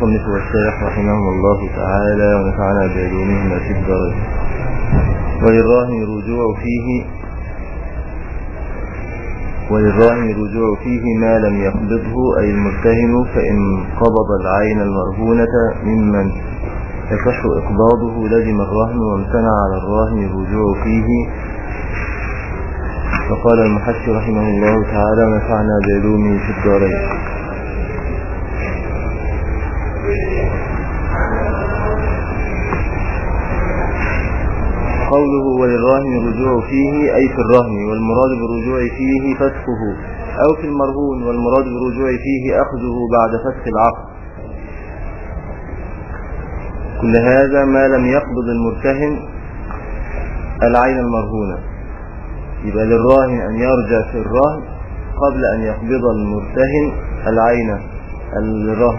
المصنف والشارح رحمهم الله تعالى ونفعنا بعلومهما في الدرجة وللراهن رجوع فيه وللراهن رجوع فيه ما لم يقبضه أي المرتهن فإن قبض العين المرهونة ممن يصح إقباضه لزم الرهن وامتنع على الراهن الرجوع فيه فقال المحشي رحمه الله تعالى ونفعنا بعلومه في الدارين قوله وللراهن الرجوع فيه أي في الرهن والمراد بالرجوع فيه فسخه أو في المرهون والمراد بالرجوع فيه أخذه بعد فسخ العقد كل هذا ما لم يقبض المرتهن العين المرهونة يبقى للراهن أن يرجع في الرهن قبل أن يقبض المرتهن العين الرهن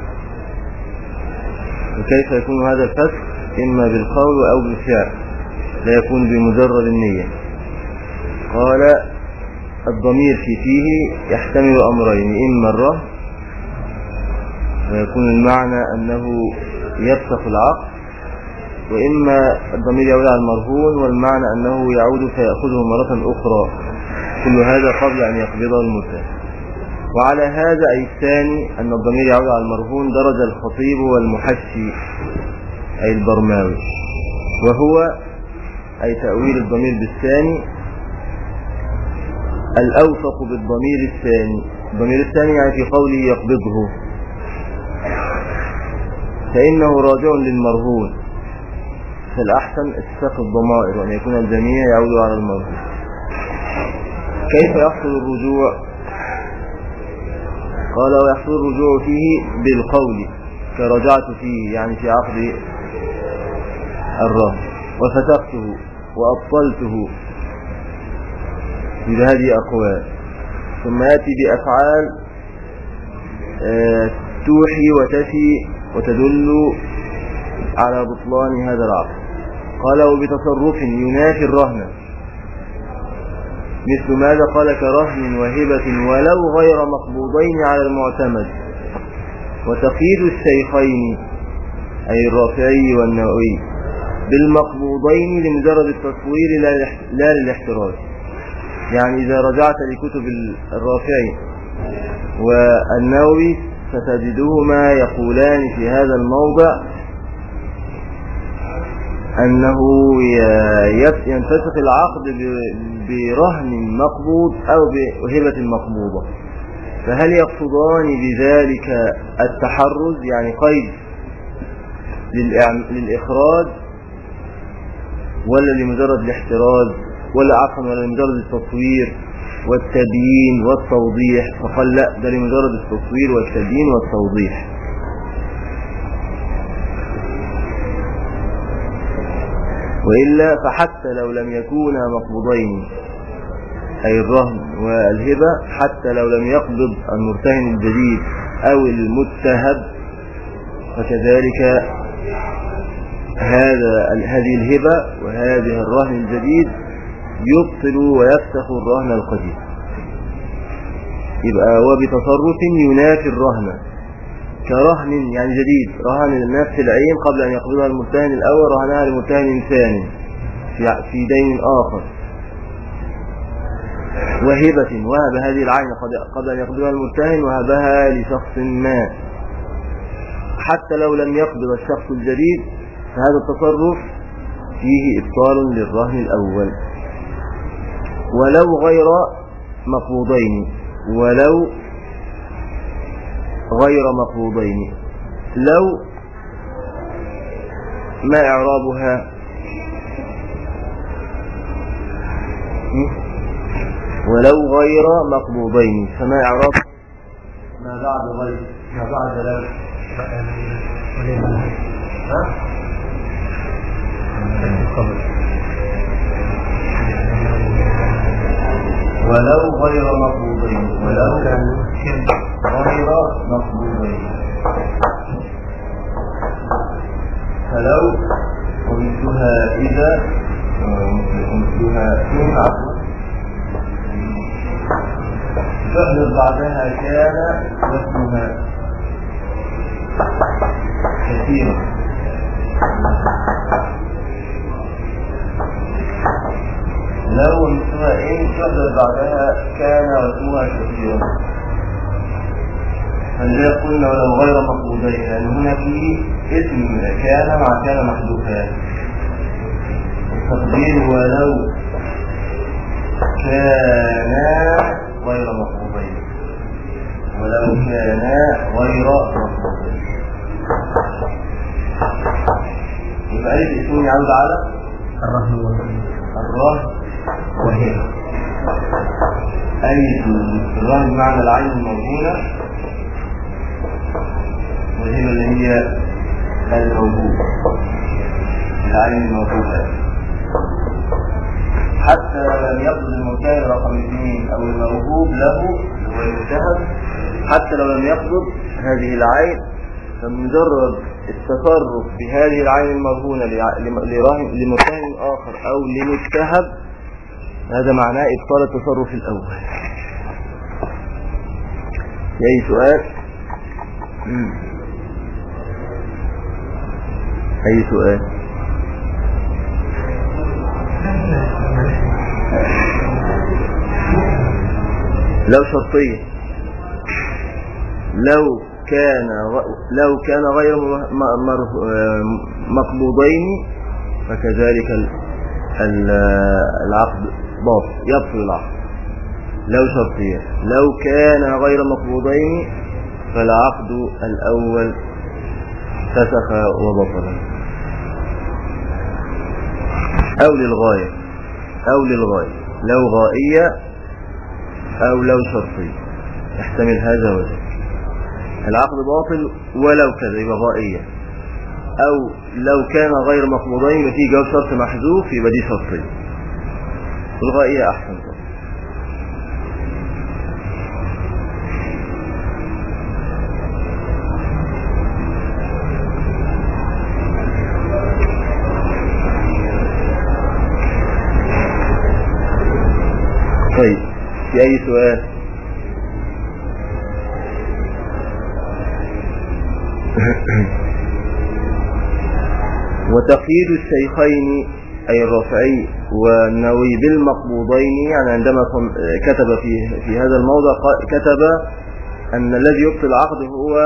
وكيف يكون هذا الفسخ إما بالقول أو بالفعل لا يكون بمجرد النية قال الضمير في فيه يحتمل أمرين إما الرهن ويكون المعنى أنه يفسخ العقد وإما الضمير يعود على المرهون والمعنى أنه يعود فيأخذه مرة أخرى كل هذا قبل أن يقبضه المتهم وعلى هذا أي الثاني أن الضمير يعود على المرهون درج الخطيب والمحشي أي البرماوي وهو أي تأويل الضمير بالثاني الأوفق بالضمير الثاني الضمير الثاني يعني في قوله يقبضه فإنه راجع للمرهون فالأحسن اتفاق الضمائر وأن يكون الجميع يعود على المرهون كيف يحصل الرجوع قال ويحصل الرجوع فيه بالقول كرجعت فيه يعني في عقد الرهن وفتقته وأبطلته بهذه أقوال ثم يأتي بأفعال آه، توحي وتفي وتدل على بطلان هذا العقل قال وبتصرف ينافي الرهن مثل ماذا قال كرهن وهبة ولو غير مقبوضين على المعتمد وتقييد الشيخين أي الرافعي والنووي بالمقبوضين لمجرد التصوير لا للاحتراز يعني إذا رجعت لكتب الرافعي والنووي ستجدهما يقولان في هذا الموضع أنه ينفسخ العقد برهن مقبوض أو بهبة مقبوضة فهل يقصدان بذلك التحرز يعني قيد للإخراج ولا لمجرد الاحتراز ولا عفوا ولا لمجرد التصوير والتبيين والتوضيح فقال لا ده لمجرد التصوير والتبيين والتوضيح وإلا فحتى لو لم يكونا مقبوضين أي الرهن والهبة حتى لو لم يقبض المرتهن الجديد أو المتهب فكذلك هذا هذه الهبة وهذه الرهن الجديد يبطل ويفسخ الرهن القديم يبقى وبتصرف ينافي الرهن كرهن يعني جديد رهن نفس العين قبل أن يقبضها المرتهن الأول رهنها لمرتهن ثاني في دين آخر وهبة وهب هذه العين قبل أن يقبضها المرتهن وهبها لشخص ما حتى لو لم يقبض الشخص الجديد فهذا التصرف فيه إبطال للرهن الأول ولو غير مقبوضين ولو غير مقبوضين لو ما إعرابها ولو غير مقبوضين فما إعراب ما بعد غير ما بعد لو ها ولو غير مقبوضين ولو غير مقبوضين فلو ومثلها إذا ومثلها كن عفوا فعل بعدها كان واسمها كثيرة لو اسمها إن تحدث بعدها كان واسمها كثيرا فلذلك قلنا ولو غير مقبوضين لأن هنا في اسم كان مع كان محذوفات التقدير ولو كانا غير مقبوضين ولو كانا غير مقبوضين يبقى ألف اسم يعود على الرهن الرهن وهي أي الرهن بمعنى العين الموجودة وهي اللي هي الموجود العين الموجودة حتى لم يقصد المكان رقم اثنين او الموهوب له هو المتهم حتى لو لم يقصد هذه العين فمجرد التصرف بهذه العين المرهونة لراهن لمتهم آخر أو لمتهم هذا معناه إبطال التصرف الأول أي سؤال أي سؤال لو شرطية لو كان لو كان غير مقبوضين فكذلك العقد باطل يبطل العقد لو شرطية لو كان غير مقبوضين فالعقد الأول فسخ وبطل أو للغاية أو للغاية لو غائية أو لو شرطية يحتمل هذا وذاك العقد باطل ولو كذا يبقى غائية أو لو كان غير مقبوضين في جواب شرط محذوف يبقى دي شرطية الغائية أحسن طيب في أي سؤال وتقييد الشيخين أي الرافعي والنووي بالمقبوضين يعني عندما كتب في في هذا الموضع كتب أن الذي يبطل العقد هو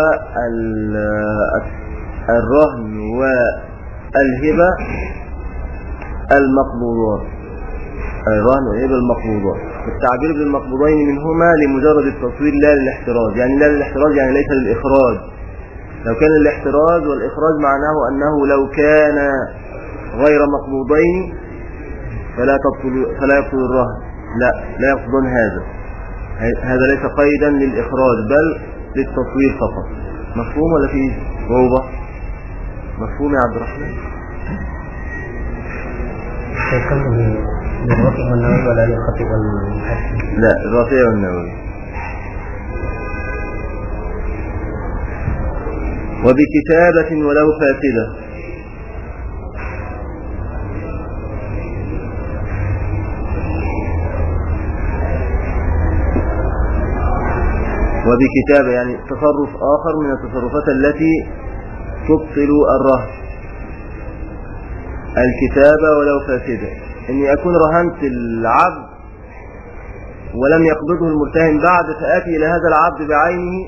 الرهن والهبة المقبوضات الرهن والهبة المقبوضات التعبير بالمقبوضين منهما لمجرد التصوير لا للاحتراز يعني لا للاحتراز يعني ليس للإخراج لو كان الاحتراز والإخراج معناه أنه لو كان غير مقبوضين فلا تبطل فلا يبطل الرهن لا لا يقصدون هذا هذا ليس قيدا للإخراج بل للتصوير فقط مفهوم ولا في صعوبة مفهوم يا عبد الرحمن للرافع والنووي ولا للخطيب والمحسن لا الرافع والنووي وبكتابة ولو فاسدة وبكتابة يعني تصرف آخر من التصرفات التي تبطل الرهن الكتابة ولو فاسدة اني اكون رهنت العبد ولم يقبضه المتهم بعد فآتي إلى هذا العبد بعينه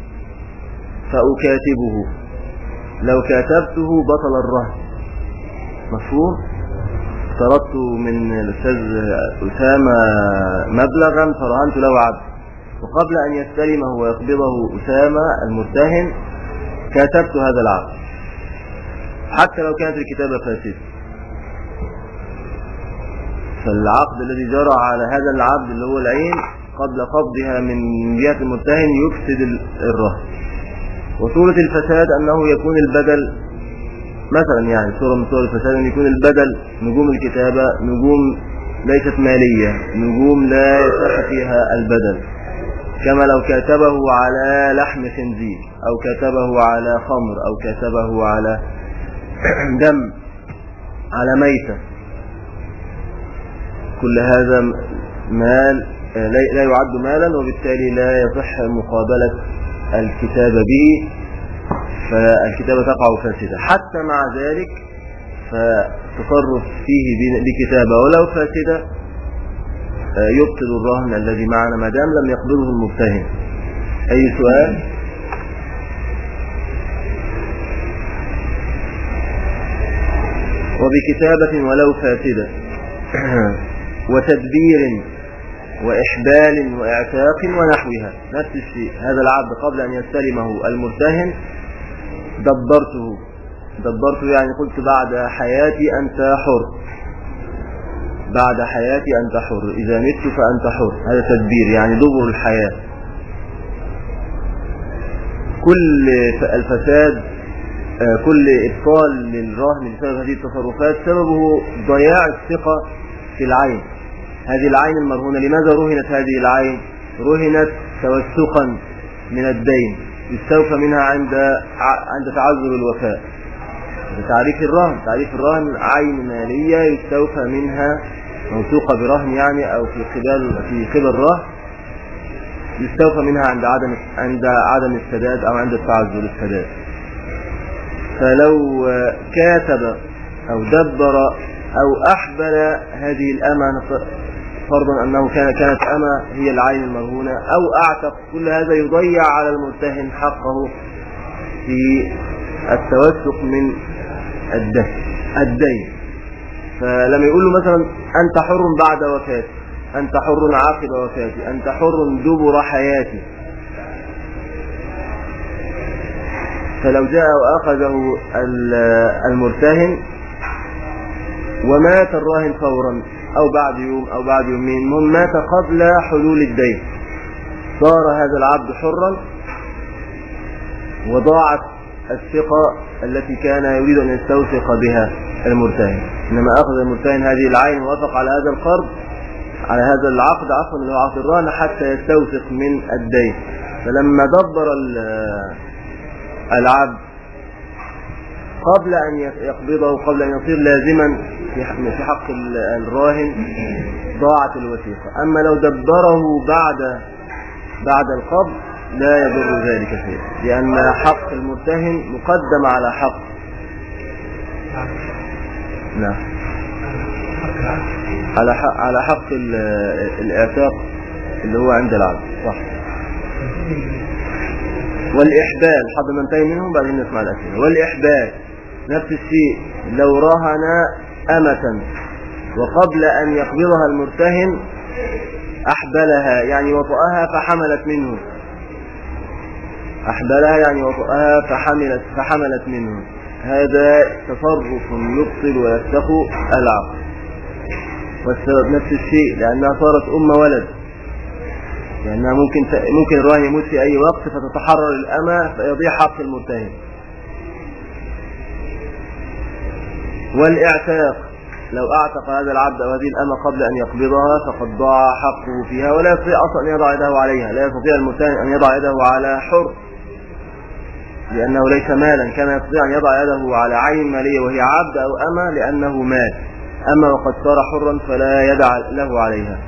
فأكاتبه لو كاتبته بطل الرهن مفهوم افترضت من الأستاذ أسامة مبلغا فرهنت له عبد وقبل أن يستلمه ويقبضه أسامة المتهم كاتبت هذا العبد حتى لو كانت الكتابة فاسدة فالعقد الذي جرى على هذا العبد اللي هو العين قبل قبضها من جهة المتهم يفسد الرهن وصورة الفساد أنه يكون البدل مثلا يعني صورة من صور الفساد أن يكون البدل نجوم الكتابة نجوم ليست مالية نجوم لا يصح فيها البدل كما لو كتبه على لحم خنزير أو كتبه على خمر أو كتبه على دم على ميتة كل هذا مال لا يعد مالا وبالتالي لا يصح مقابلة الكتاب به فالكتابة تقع فاسدة حتى مع ذلك فتصرف فيه بكتابة ولو فاسدة آه، يبطل الرهن الذي معنا ما دام لم يقبضه المبتهم أي سؤال وبكتابة ولو فاسدة وتدبير وإحبال وإعتاق ونحوها نفس الشيء هذا العبد قبل أن يستلمه المرتهن دبرته دبرته يعني قلت بعد حياتي أنت حر بعد حياتي أنت حر إذا مت فأنت حر هذا تدبير يعني دبر الحياة كل الفساد آه، كل إبطال للرهن بسبب هذه التصرفات سببه ضياع الثقة في العين هذه العين المرهونة لماذا رهنت هذه العين رهنت توثقا من الدين يستوفى منها عند عند تعذر الوفاء تعريف الرهن تعريف الرهن عين مالية يستوفى منها موثوقة برهن يعني أو في قبال في قبل رهن يستوفى منها عند عدم عند عدم السداد أو عند تعذر السداد فلو كاتب أو دبر أو أحبل هذه الأمة فرضا أنه كان كانت أما هي العين المرهونة أو أعتق كل هذا يضيع على المرتهن حقه في التوثق من الدين فلما يقول له مثلا أنت حر بعد وفاتي أنت حر عقب وفاتي أنت حر دبر حياتي فلو جاء وأخذه المرتهن ومات الراهن فورا أو بعد يوم أو بعد يومين المهم مات قبل حلول الدين صار هذا العبد حرا وضاعت الثقة التي كان يريد أن يستوثق بها المرتهن إنما أخذ المرتهن هذه العين ووافق على هذا القرض على هذا العقد عفوا اللي هو عقد الرهن حتى يستوثق من الدين فلما دبر العبد قبل أن يقبضه قبل أن يصير لازما في حق الراهن ضاعت الوثيقة أما لو دبره بعد بعد القبض لا يضر ذلك شيء لأن حق المرتهن مقدم على حق نعم على حق على حق الاعتاق اللي هو عند العبد صح والإحبال حد ما انتهي منهم بعدين نسمع الأسئلة والإحبال نفس الشيء لو رهن أمة وقبل أن يقبضها المرتهن أحبلها يعني وطأها فحملت منه أحبلها يعني وطأها فحملت, فحملت منه هذا تصرف يبطل ويفتق العقل والسبب نفس الشيء لأنها صارت أم ولد لأنها ممكن ممكن الراهن يموت في أي وقت فتتحرر الأمة فيضيع حق المرتهن والإعتاق لو أعتق هذا العبد أو هذه الأمة قبل أن يقبضها فقد ضاع حقه فيها ولا يستطيع أصلا أن يضع يده عليها لا يستطيع المتهم أن يضع يده على حر لأنه ليس مالا كان يستطيع أن يضع يده على عين مالية وهي عبد أو أمة لأنه مال أما وقد صار حرا فلا يدع له عليها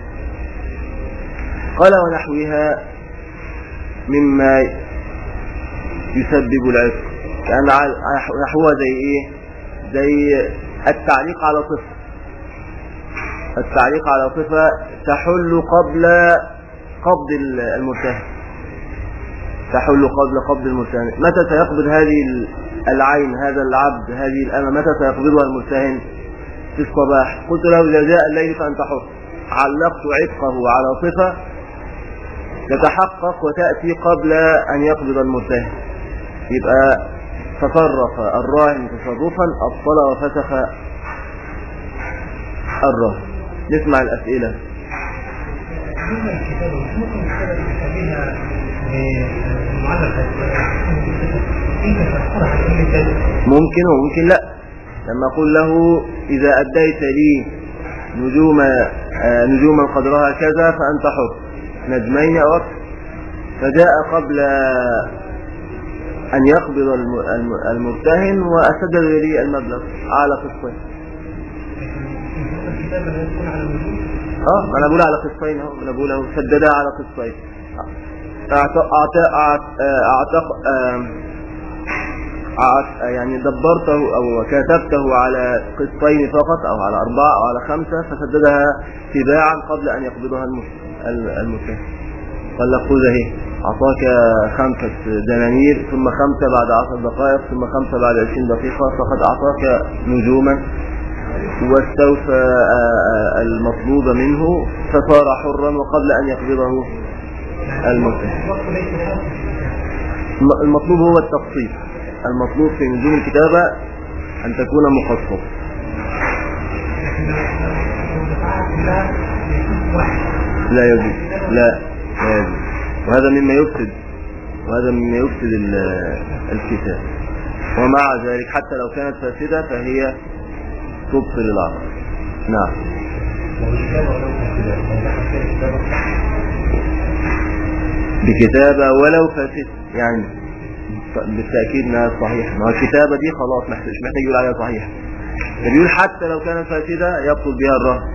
قال ونحوها مما يسبب العتق كأن نحوها زي إيه زي التعليق على صفة التعليق على صفة تحل قبل قبض المتهم تحل قبل قبض المتهم متى سيقبض هذه العين هذا العبد هذه الأمة متى سيقبضها المتهم في الصباح قلت له إذا جاء الليل فأنت حر علقت عتقه على صفة تتحقق وتأتي قبل أن يقبض المتهم يبقى تصرف الراهن تصرفا أبطل وفسخ الراهن نسمع الأسئلة ممكن وممكن لا لما أقول له إذا أديت لي نجوم آه، نجوما قدرها كذا فأنت حر نجمين أو أكثر فجاء قبل أن يقبض المرتهن وأسدد لي المبلغ على قسطين اه انا بقول على قسطين اهو انا بقول اهو سددها على قسطين اعتق اعتق ع- يعني دبرته أو كتبته على قسطين فقط أو على أربعة أو على خمسة فسددها تباعا قبل أن يقبضها المس- ال- المتهم قال له خذ اهي أعطاك خمسة دنانير ثم خمسة بعد عشر دقائق ثم خمسة بعد عشرين دقيقة فقد أعطاك نجوما واستوفى آه، آه، المطلوب منه فصار حرا وقبل أن يقبضه المتهم الم- المطلوب هو التقسيط المطلوب في نجوم الكتابة أن تكون مخصصة لا يجوز لا لا يجوز وهذا مما يفسد وهذا مما يفسد ال- الكتاب ومع ذلك حتى لو كانت فاسدة فهي تبطل العقل نعم بكتابة ولو فاسدة يعني بالتأكيد انها صحيحة ما هو الكتابة دي خلاص محتاج مش محتاج يقول عليها صحيحة ده بيقول حتى لو كانت فاسدة يبطل بها الرهن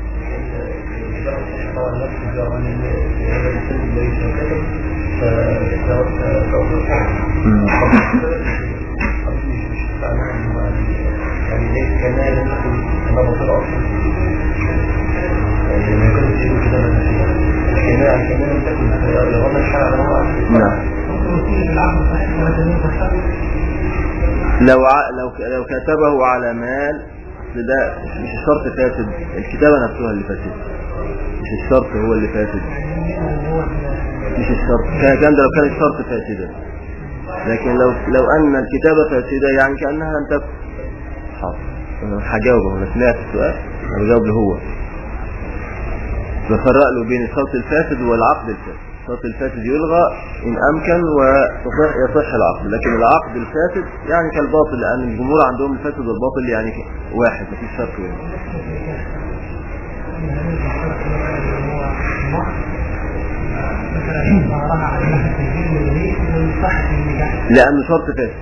نعم لو ع... لو ك- لو كتبه على مال أصل ده مش الشرط فاسد الكتابة نفسها اللي فاسد مش الشرط هو اللي فاسد مش الشرط كان كان ده لو كان الشرط فاسدا لكن لو لو ان الكتابة فاسدة يعني كأنها لم تكن حاضر أنا هجاوبه انا سمعت السؤال انا بجاوب له هو بفرق له بين الشرط الفاسد والعقد الفاسد الشرط الفاسد يلغى إن أمكن ويصح يصح العقد لكن العقد الفاسد يعني كالباطل لأن الجمهور عندهم الفاسد والباطل يعني واحد مفيش فرق بينهم لأنه شرط فاسد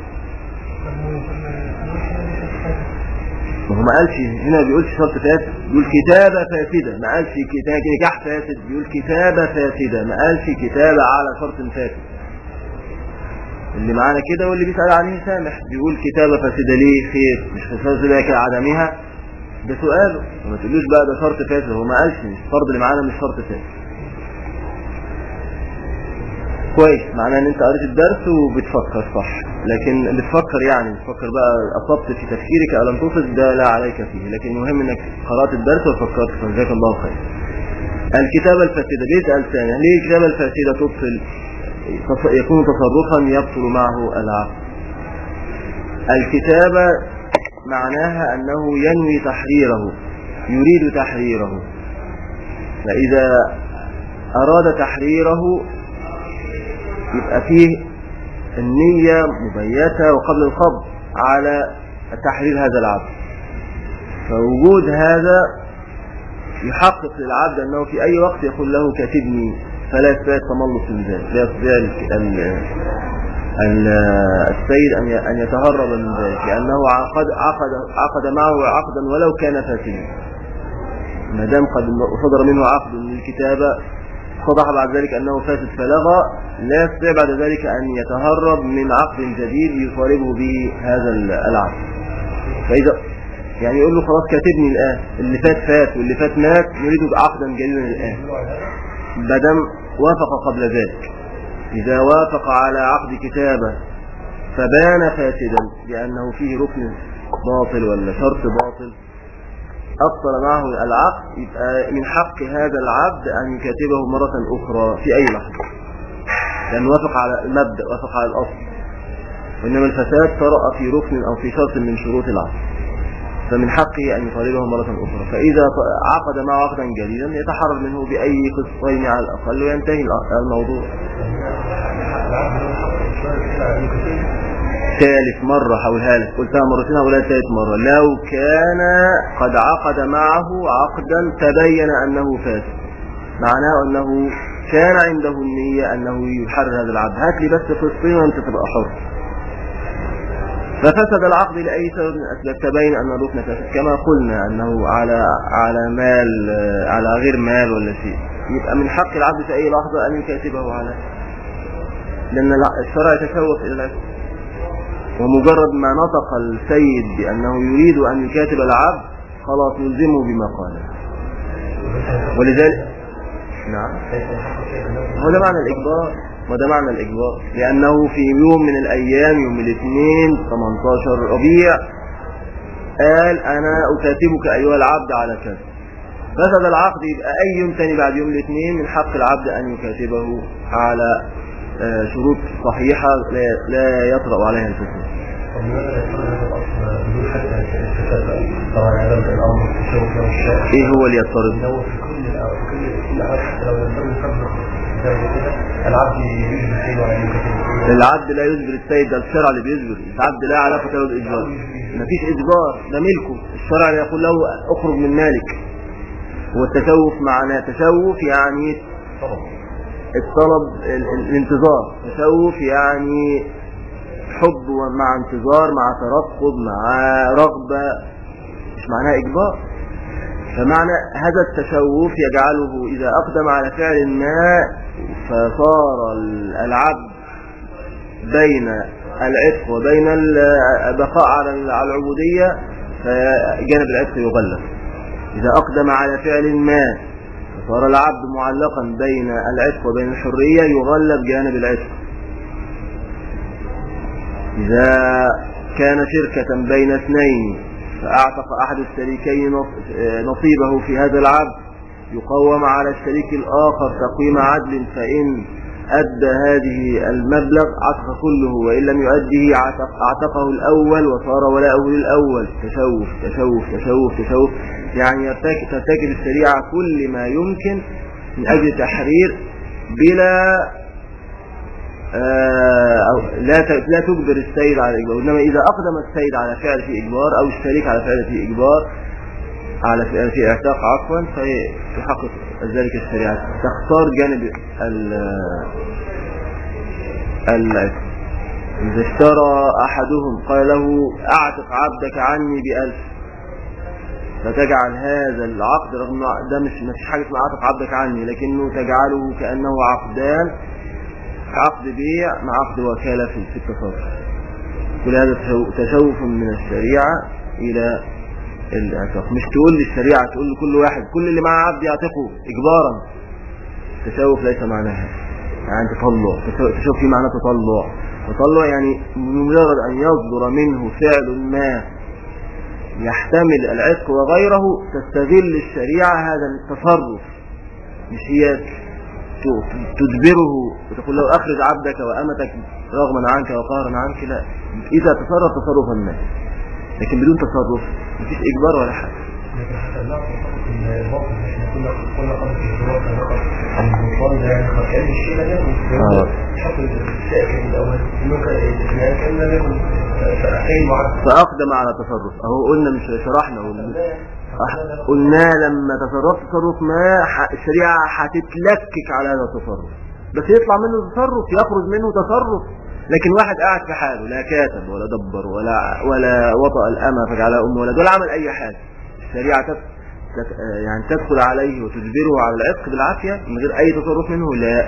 ما هو ما قالش هنا ما بيقولش شرط فاسد بيقول كتابة فاسدة ما قالش كتابة نكاح فاسد بيقول كتابة فاسدة ما قالش كتابة على شرط فاسد اللي معانا كده واللي بيسأل عليه سامح بيقول كتابة فاسدة ليه خير مش فاسدة كعدمها ده سؤاله وما تقولوش بقى ده شرط فاسد هو ما قالش الفرض اللي معانا مش شرط فاسد كويس معناه ان انت قريت الدرس وبتفكر صح لكن بتفكر يعني بتفكر بقى اصبت في تفكيرك او لم تصب ده لا عليك فيه لكن المهم انك قرات الدرس وفكرت فجزاك الله خير الكتابة الفاسدة بيسأل ثاني ليه الكتابة الفاسدة تبطل تص- يكون تصرفا يبطل معه العقد الكتابة معناها أنه ينوي تحريره يريد تحريره فإذا أراد تحريره يبقى فيه النية مبيتة وقبل القبض على تحرير هذا العبد فوجود هذا يحقق للعبد أنه في أي وقت يقول له كاتبني فلا يستطيع التملص من ذلك لا يستطيع ال- ال- ال- السيد أن ي- أن يتهرب من ذلك لأنه عقد عقد عقد معه عقدا ولو كان فاسدا ما دام قد صدر منه عقد للكتابة صدح بعد ذلك أنه فاسد فلغى لا يستطيع بعد ذلك أن يتهرب من عقد جديد يطالبه به هذا ال- العقد فإذا يعني يقول له خلاص كاتبني الآن اللي فات فات واللي فات مات نريد عقدا جديدا الآن بدم وافق قبل ذلك إذا وافق على عقد كتابة فبان فاسدا لأنه فيه ركن باطل ولا شرط باطل أبطل معه العقد يبقى من حق هذا العبد أن يكاتبه مرة أخرى في أي لحظة لأنه وافق على المبدأ وافق على الأصل وإنما الفساد طرأ في ركن أو في شرط من شروط العقد فمن حقه أن يطالبه مرة أخرى فإذا عقد معه عقدا جديدا يتحرر منه بأي قسطين على الأقل وينتهي الموضوع ثالث مرة حولها لك قلتها مرتين حولها ثالث مرة لو كان قد عقد معه عقدا تبين أنه فاسد معناه أنه كان عنده النية أنه يحرر هذا العبد هات لي بس قسطين وأنت تبقى حر ففسد العقد لأي سبب من الأسباب تبين أن الركن فاسد كما قلنا أنه على على مال على غير مال ولا شيء يبقى من حق العبد في أي لحظة أن يكاتبه على لأن الشرع يتشوف إلى العبد ومجرد ما نطق السيد بأنه يريد أن يكاتب العبد خلاص يلزمه بما قاله ولذلك نعم هو ده معنى الإجبار وده معنى الإجبار لأنه في يوم من الأيام يوم الاثنين 18 ربيع قال أنا أكاتبك أيها العبد على كذا فسد العقد يبقى أي يوم تاني بعد يوم الاثنين من حق العبد أن يكاتبه على آه، شروط صحيحة لا- لا يطرأ عليها الفتنة طب لماذا لا يكون هذا الأصل بدون حتى الكتابة؟ طبعا هذا الأمر التشوف له الشائع إيه هو اللي يضطرد إن هو في كل الأو- في كل كل الأوقات حتى لو لم يفرق زي كده العبد يجب الشيء ولا يكتب العبد لا يجبر السيد ده الشرع اللي بيجبر العبد لا علاقة له بالإجبار مفيش إجبار ده ملكه الشرع يقول له اخرج من مالك والتشوف معناه تشوف يعني طبعا الطلب ال- ال- الانتظار تشوف يعني حب مع انتظار مع ترقب مع رغبة مش معناها إجبار فمعنى هذا التشوف يجعله إذا أقدم على فعل ما فصار ال- العبد بين العتق وبين ال- البقاء على ال- على العبودية فجانب العتق يغلب إذا أقدم على فعل ما فصار العبد معلقا بين العتق وبين الحرية يغلب جانب العتق إذا كان شركة بين اثنين فأعتق أحد الشريكين نص- آه، نصيبه في هذا العبد يقوم على الشريك الآخر تقويم عدل فإن أدى هذه المبلغ عتق كله وإن لم يؤديه عتق أعتقه الأول وصار ولاؤه للأول تشوف تشوف تشوف تشوف يعني يرتك- ترتكب الشريعة كل ما يمكن من أجل تحرير بلا آه، أو لا ت- لا تجبر السيد على الإجبار إنما إذا أقدم السيد على فعل فيه إجبار أو الشريك على فعل فيه إجبار على فعل فيه اعتاق عفوا فتحقق ذلك الشريعة تختار جانب ال العتق إذا اشترى أحدهم قال له أعتق عبدك عني بألف فتجعل هذا العقد رغم إنه ده مش مش حاجة اسمها أعتق عبدك عني لكنه تجعله كأنه عقدان عقد بيع مع عقد وكالة في في التصرف كل هذا تشو- تشوف من الشريعة إلى الاعتاق مش تقول للشريعة تقول لكل واحد كل اللي معاه عبد يعتقه إجبارا التشوف ليس معناها يعني تطلع تشو- تشوف في معنى تطلع تطلع يعني مجرد أن يصدر منه فعل ما يحتمل العتق وغيره تستغل الشريعة هذا التصرف مش هي ت- تجبره وتقول له أخرج عبدك وأمتك رغما عنك وقهرا عنك لا إذا تصرف تصرفا ما لكن بدون تصرف مفيش إجبار ولا حاجة لكن حتى لا تصرف الباطل احنا كنا كنا قبل في الجواب نقل البطال ده يعني قد كان الشيء ده آه. حط الشيء الأول إنه كان يعني كان لا يكن فأخين معد فأقدم على تصرف أهو قلنا مش شرحنا قلنا أح- قلنا لما تصرفت تصرف ما ح- الشريعة هتتلكك على هذا التصرف بس يطلع منه تصرف يخرج منه تصرف لكن واحد قاعد في حاله لا كاتب ولا دبر ولا ولا وطأ الأمة فجعلها أم ولد ولا عمل أي حاجة الشريعة تت تت يعني تدخل عليه وتجبره على العتق بالعافية من غير أي تصرف منه لا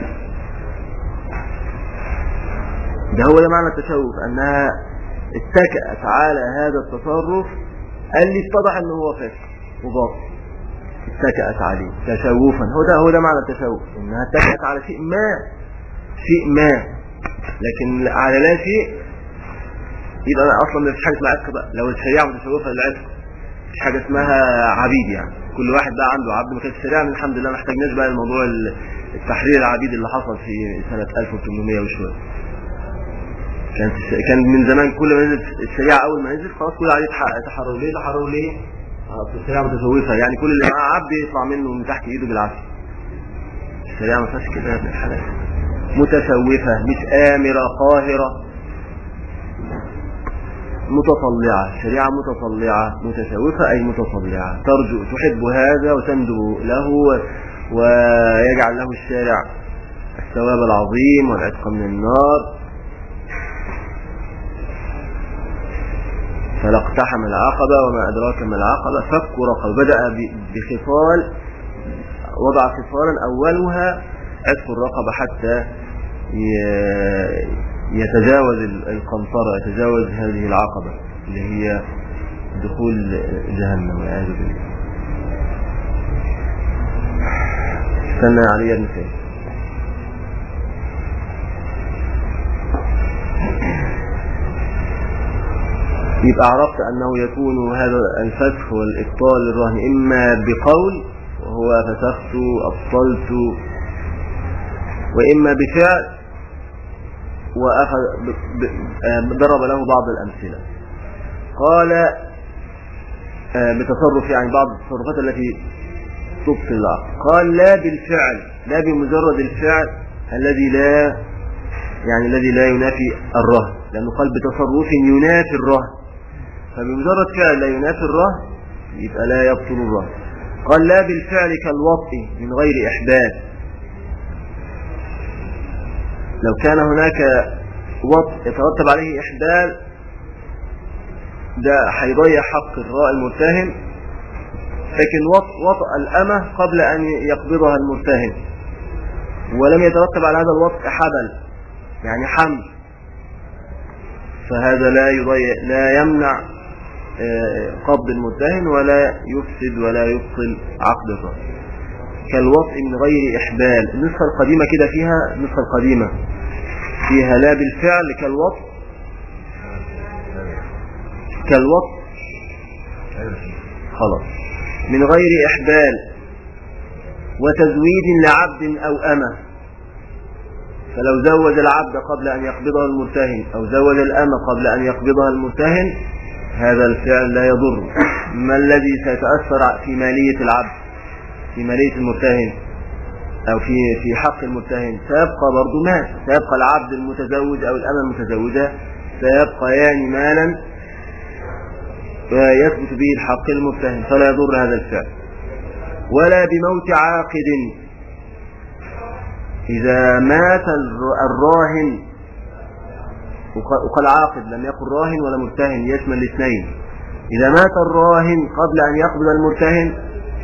ده هو ده معنى التشوف أنها اتكأت على هذا التصرف اللي اتضح أنه هو فاسد وباطل اتكأت عليه تشوفا هو ده هو ده معنى التشوف انها اتكأت على شيء ما شيء ما لكن على لا شيء يبقى أنا اصلا مفيش حاجه اسمها عتق بقى لو الشريعه متشوفه للعتق مفيش حاجه اسمها عبيد يعني كل واحد بقى عنده عبد ما كانت الشريعه الحمد لله ما احتاجناش بقى لموضوع ال- التحرير العبيد اللي حصل في سنه 1800 وشويه كانت الش- كان من زمان كل ما نزلت الشريعه اول ما نزلت خلاص كل عليه تح- تحرر ليه تحرر ليه آه، الشريعه متشوفه يعني كل اللي معاه عبد يطلع منه من تحت ايده بالعافيه الشريعه ما فيهاش كده يا ابن الحلال متشوفه مش امره قاهره متطلعة شريعة متطلعة متشوفة أي متطلعة ترجو تحب هذا وتندب له و- ويجعل له الشارع الثواب العظيم والعتق من النار فلا اقتحم العقبة وما أدراك ما العقبة فك رقبة بدأ ب- بخصال وضع خصالا أولها عتق الرقبة حتى ي- يتجاوز القنطرة يتجاوز هذه العقبة اللي هي دخول جهنم والعياذ بالله استنى علي بن سيد يبقى عرفت أنه يكون هذا الفسخ والإبطال للرهن إما بقول وهو فسخت أبطلت وإما بفعل وأخذ ضرب له بعض الأمثلة قال آه، بتصرف يعني بعض التصرفات التي تبطل العقل قال لا بالفعل لا بمجرد الفعل الذي لا يعني الذي لا ينافي الرهن لأنه قال بتصرف ينافي الرهن فبمجرد فعل لا ينافي الرهن يبقى لا يبطل الرهن قال لا بالفعل كالوطء من غير إحداث لو كان هناك وطء يترتب عليه إحداث ده هيضيع حق الراء المرتهن لكن وطأ الأمة قبل أن يقبضها المرتهن ولم يترتب على هذا الوطء حبل يعني حمل فهذا لا يضيع لا يمنع آه، قبض المرتهن ولا يفسد ولا يبطل عقد الرهن كالوطء من غير إحبال النسخة القديمة كده فيها النسخة القديمة فيها لا بالفعل كالوطء كالوطء خلاص من غير إحبال وتزويد لعبد أو أمة فلو زوج العبد قبل أن يقبضه المرتهن أو زوج الأمة قبل أن يقبضها المرتهن هذا الفعل لا يضر ما الذي سيتأثر في مالية العبد في مالية المرتهن أو في في حق المرتهن سيبقى برضه مال سيبقى العبد المتزوج أو الأمة المتزوجة سيبقيان مالا ويثبت به الحق المرتهن فلا يضر هذا الفعل ولا بموت عاقد إذا مات الراهن وقال عاقد لم يقل راهن ولا مرتهن يشمل الاثنين إذا مات الراهن قبل أن يقبل المرتهن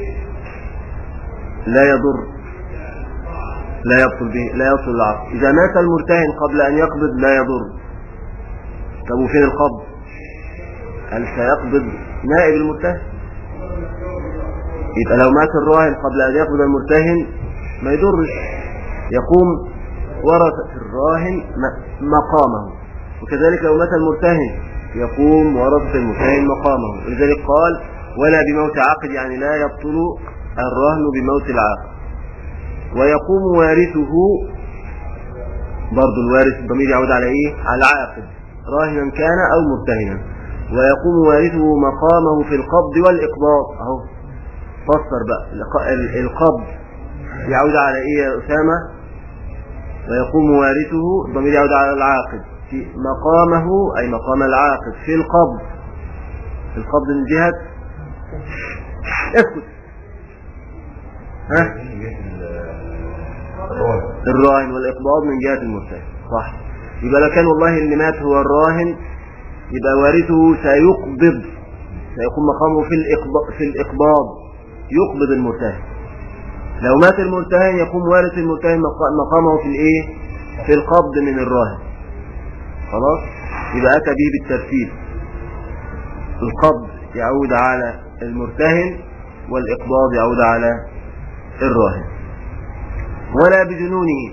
لا يضر لا يبطل به لا يبطل العقد إذا مات المرتهن قبل أن يقبض لا يضر طب وفين القبض هل سيقبض نائب المرتهن يبقى لو مات الراهن قبل أن يقبض المرتهن ما يضرش يقوم ورثة الراهن مقامه وكذلك لو مات المرتهن يقوم ورثة المرتهن مقامه ولذلك قال ولا بموت عاقد يعني لا يبطل الرهن بموت العاقد ويقوم وارثه برضو الوارث الضمير يعود على ايه على العاقد راهنا كان او مرتهنا ويقوم وارثه مقامه في القبض والإقباض اهو فسر بقى القبض يعود على ايه يا أسامة ويقوم وارثه الضمير يعود على العاقد في مقامه أي مقام العاقد في القبض في القبض من جهة اسكت ها الراهن والإقباض من جهة المرتهن صح يبقى لو كان والله اللي مات هو الراهن يبقى وارثه سيقبض سيكون مقامه في الإقباض, في الإقباض يقبض المرتهن لو مات المرتهن يقوم وارث المرتهن مقامه في الايه في القبض من الراهن خلاص يبقى أتى به بالترتيب القبض يعود على المرتهن والإقباض يعود على الراهن ولا بجنونه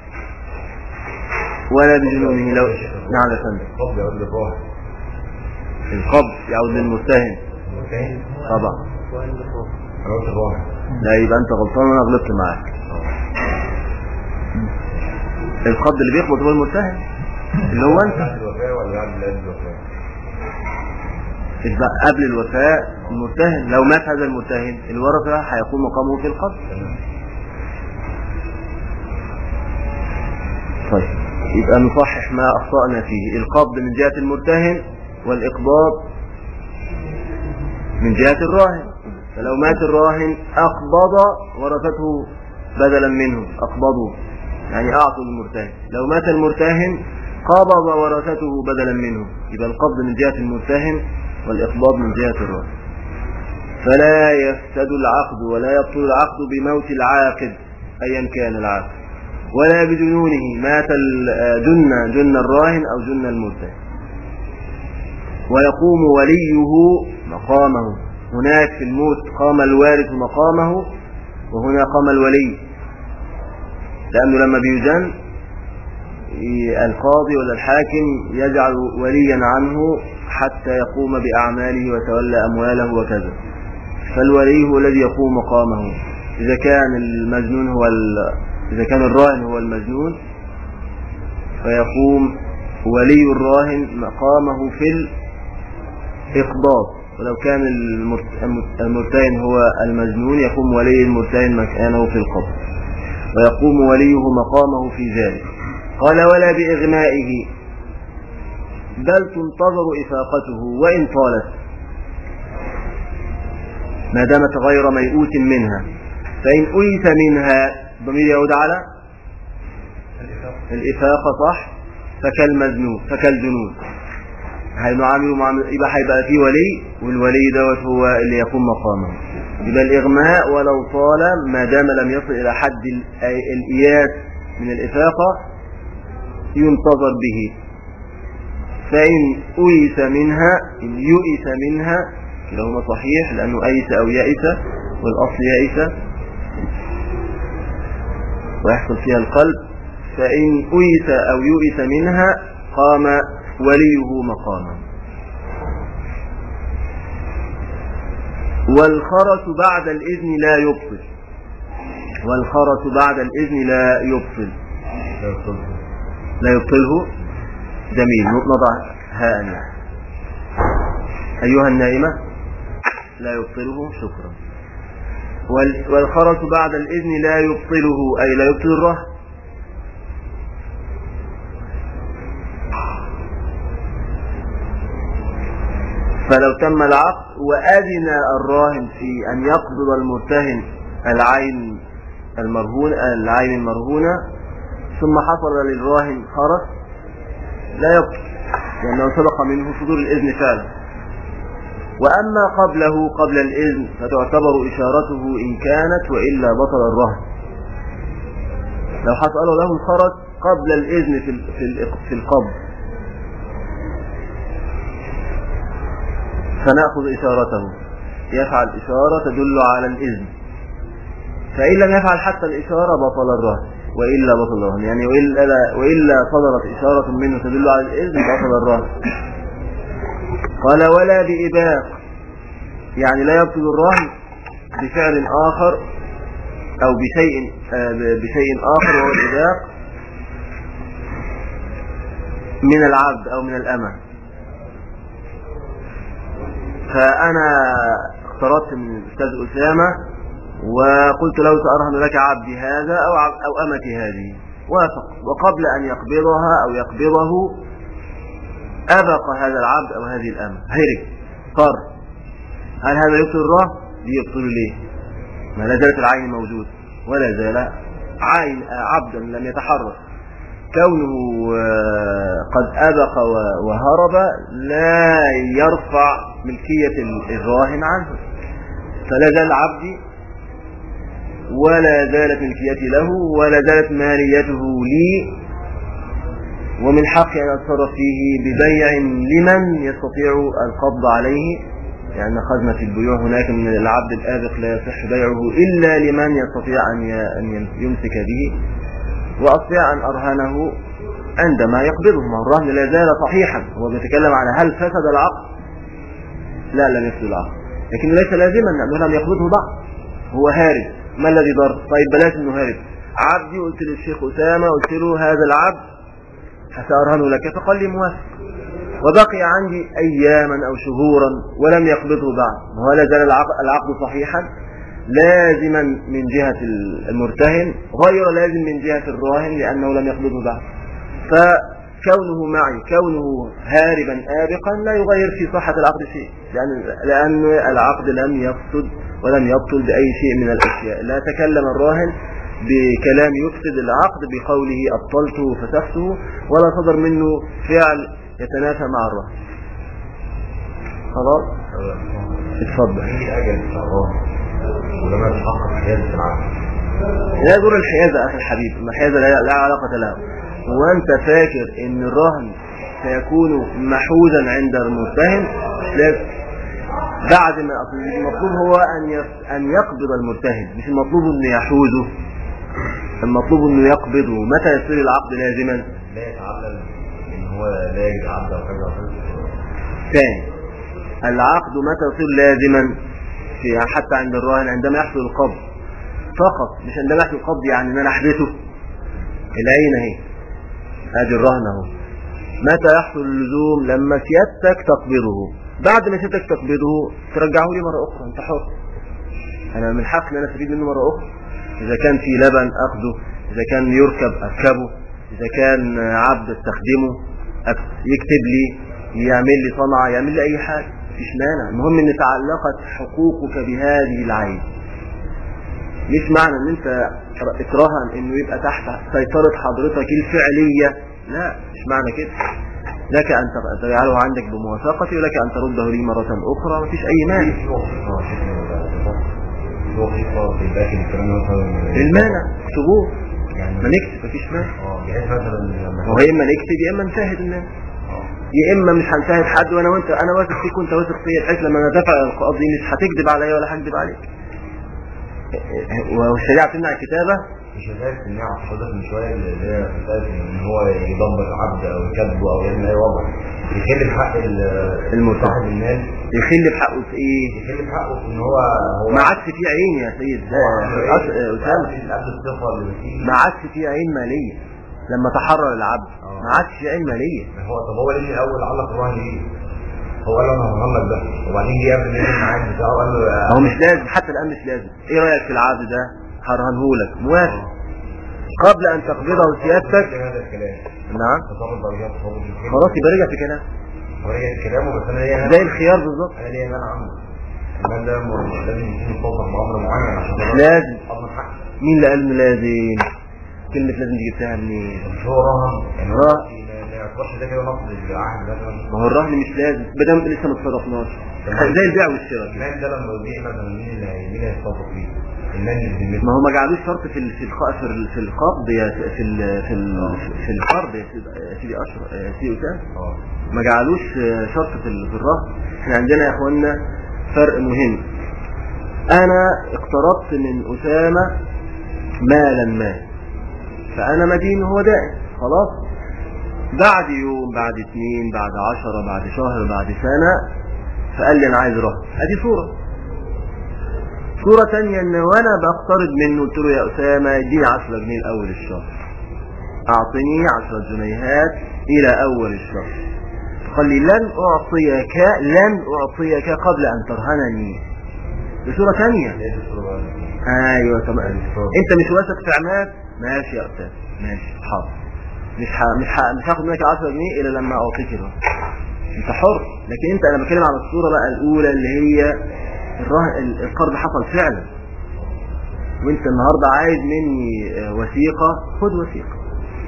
ولا بجنونه لو نعم يا فندم القبض يعود للراهن القبض يعود للمرتهن طبعا لا يبقى انت غلطان وانا غلطت معاك القبض اللي بيقبض هو المرتهن اللي هو انت قبل الوفاة المرتهن لو مات هذا المرتهن الورثة هيقوم مقامه في القبر طيب يبقى نصحح ما أخطأنا فيه القبض من جهة المرتهن والإقباض من جهة الراهن فلو مات الراهن أقبض ورثته بدلا منه أقبضوا يعني أعطوا المرتهن لو مات المرتهن قبض ورثته بدلا منه يبقى القبض من جهة المرتهن والإقباض من جهة الراس فلا يفسد العقد ولا يبطل العقد بموت العاقد أيا كان العاقد ولا بجنونه مات ال- جن جن الراهن أو جن المرتهن ويقوم وليه مقامه هناك في الموت قام الوارث مقامه وهنا قام الولي لأنه لما بيجن ي- القاضي ولا الحاكم يجعل وليا عنه حتى يقوم بأعماله ويتولى أمواله وكذا فالولي هو الذي يقوم مقامه إذا كان المجنون هو ال... إذا كان الراهن هو المجنون فيقوم ولي الراهن مقامه في الإقباض ولو كان المرت- المت- المرتهن هو المجنون يقوم ولي المرتهن مكانه في القبض ويقوم وليه مقامه في ذلك قال ولا بإغمائه بل تنتظر إفاقته وإن طالت ما دامت غير ميؤوس منها فإن أيس منها ضمير يعود على الإفاقة صح فكالمجنون فكالجنون هنعامله معامل يبقى هيبقى فيه ولي والولي دوت هو اللي يقوم مقامه يبقى الإغماء ولو طال ما دام لم يصل إلى حد ال- أي- الإياس من الإفاقة ينتظر به فإن أيس منها إن يؤس منها كلاهما صحيح لأنه أيس أو يئس والأصل يئس ويحصل فيها القلب فإن أيس أو يؤس منها قام وليه مقاما والخرس بعد الإذن لا يبطل والخرس بعد الإذن لا يبطل لا يبطله جميل نضع هاء يعني. أيها النائمة لا يبطله شكرا وال- والخرس بعد الإذن لا يبطله أي لا يبطل الرهن فلو تم العقد وأذن الراهن في أن يقبض المرتهن العين المرهون العين المرهونة ثم حصل للراهن خرس لا يبطل لأنه سبق منه صدور الإذن فعلا وأما قبله قبل الإذن فتعتبر إشارته إن كانت وإلا بطل الرهن لو حصل له الخرس قبل الإذن في ال- في ال- في القبض فنأخذ إشارته يفعل إشارة تدل على الإذن فإن لم يفعل حتى الإشارة بطل الرهن وإلا بطل الرهن يعني وإلا, وإلا صدرت إشارة منه تدل على الإذن بطل الرهن قال ولا بإباق يعني لا يبطل الرهن بفعل آخر أو بشيء آه، بشيء آخر وهو الإباق من العبد أو من الأمة فأنا اقترضت من الأستاذ أسامة وقلت له سأرهن لك عبدي هذا أو عب- أو أمتي هذه وافق وقبل أن يقبضها أو يقبضه أبق هذا العبد أو هذه الأمة هرب طر هل هذا يبطل الرهن؟ يبطل ليه؟ ما لا زالت العين موجود ولا زال عين عبدا لم يتحرك كونه آه، قد أبق و- وهرب لا يرفع ملكية ال- الراهن عنه فلا زال عبدي ولا زالت ملكيتي له ولا زالت ماليته لي ومن حقي أن أتصرف فيه ببيع لمن يستطيع القبض عليه لأن خزنة البيوع هناك من العبد الآبق لا يصح بيعه إلا لمن يستطيع أن ي- أن يمسك به وأستطيع أن أرهنه عندما يقبضه ما هو الرهن لا زال صحيحا هو بيتكلم على هل فسد العقد لا لم يفسد العقد لكن ليس لازما لأنه لم يقبضه بعد هو هارب ما الذي ضر طيب بلاش انه هارب عبدي قلت للشيخ أسامة قلت له هذا العبد سأرهنه لك فقال لي موافق وبقي عندي أياما أو شهورا ولم يقبضه بعد وهو لا زال العقد, العقد صحيحا لازما من جهة المرتهن غير لازم من جهة الراهن لأنه لم يقبضه بعد فكونه معي كونه هاربا آبقا لا يغير في صحة العقد شيء لأن, لأن العقد لم يفسد ولم يبطل بأي شيء من الأشياء لا تكلم الراهن بكلام يفسد العقد بقوله أبطلته فسخته ولا صدر منه فعل يتنافى مع الراهن خلاص اتفضل في أجل في الراهن ولما تحقق حيازة العقد لا يضر الحيازة أخي الحبيب الحيازة لا, لا علاقة لها وأنت فاكر إن الرهن سيكون محوزا عند المتهم لا بعد ما أصل المطلوب هو أن يف- أن يقبض المتهم مش المطلوب إنه يحوزه المطلوب إنه يقبضه متى يصير العقد لازما لا يتعلل ان هو لا يجد عبد او حاجه او حاجه ثاني العقد متى يصير لازما في حتى عند الراهن عندما يحصل القبض فقط مش عندما يحصل القبض يعني ان انا احبسه العين اهي ادي الرهن اهو متى يحصل اللزوم لما سيادتك تقبضه بعد ما سيادتك تقبضه ترجعه لي مره اخرى انت حر انا من حق ان انا استفيد منه مره اخرى اذا كان في لبن اخده اذا كان يركب اركبه اذا كان عبد استخدمه أك- يكتب لي يعمل لي صنعه يعمل لي اي حاجه مفيش مانع المهم ان تعلقت حقوقك بهذه العين مش معنى ان انت اترهن انه يبقى تحت سيطرة حضرتك الفعلية لا مش معنى كده لك ان تجعله عندك بموافقتي ولك ان ترده لي مرة اخرى مفيش اي مانع في وظيفه شكل في وظيفه في الداخل الكلام ده مثلا المانع ثبوت يعني ما نكتب مفيش مانع اه بحيث مثلا لما هو يا اما نكتب يا اما نشاهد الناس اه يا اما مش هنشاهد حد وانا وانت انا واثق فيك وانت واثق فيا بحيث لما ندافع عن القضيه مش هتكذب عليا ولا هكذب عليك والشريعه بتمنع الكتابه مش شايف ان هي حضرتك من شويه اللي هي بتاعت ان هو يدبر عبد او يكذبه او يعمل اي وضع يخل بحق ال- المرتهن. صاحب المال يخل بحقه في ايه يخل بحقه في ان هو هو ما عادش فيه عين يا سيد ده يا أس- يا اسامه قبل الصفه اللي بتيجي ما عادش فيه عين ماليه لما تحرر العبد آه. ما عادش فيه عين ماليه هو طب هو ليه الاول علق الرهن ليه؟ هو قال له انا هرهن لك ده وبعدين جه قبل ما يجي معاك بتاعه قال له يا- هو مش لازم حتى الان مش لازم ايه رايك في العبد ده هرهنهولك موافق آه. قبل ان تقبضه سيادتك هذا الكلام نعم تصرف درجات تصرف الكلام. خلاص يبقى رجع في كلام هو رجع في كلامه بس انا ليا زي الخيار بالظبط انا ليا مانع عنه المال ده مش لازم يكون متصل بامر معين عشان مش أقدر لازم. اضمن حقي مين اللي قال انه لازم كلمة لازم دي جبتها منين مش هو رهن يعني هو رهن. ما ما يعتبرش ده كده نقض العهد مثلا ما هو الرهن مش لازم بدل لسه ما اتصرفناش زي البيع والشراء كده. المال ده لما يبيع مثلا مين اللي هي- مين اللي هيتصرف فيه؟ المال اللي بيملكه ما هو ما جعلوش شرط في ال- في الق- في ال- في القبض يا س- في ال- في ال- في القرض يا سيدي يا سيدي اشرف يا سيدي اسامه اه ما جعلوش شرط في ال- في الرهن احنا عندنا يا اخوانا فرق مهم انا اقترضت من اسامه مالا ما فانا مدين وهو دائن خلاص بعد يوم بعد اثنين بعد عشرة بعد شهر بعد سنة فقال لي انا عايز رهن ادي صورة صورة تانية ان وانا بقترض منه قلت له يا اسامة اديني 10 جنيه الاول الشهر اعطني 10 جنيهات الى اول الشهر قال لي لن اعطيك لن اعطيك قبل ان ترهنني بصورة تانية ليه الصورة بقى؟ ايوه طب انت مش واثق في عماد ماشي يا استاذ ماشي حاضر مش ح... مش ح... مش هاخد منك 10 جنيه الا لما اعطيك الرهن انت حر لكن انت انا بتكلم على الصوره بقى الاولى اللي هي الرهن ال- القرض حصل فعلا وانت النهارده عايز مني آه، وثيقه خد وثيقه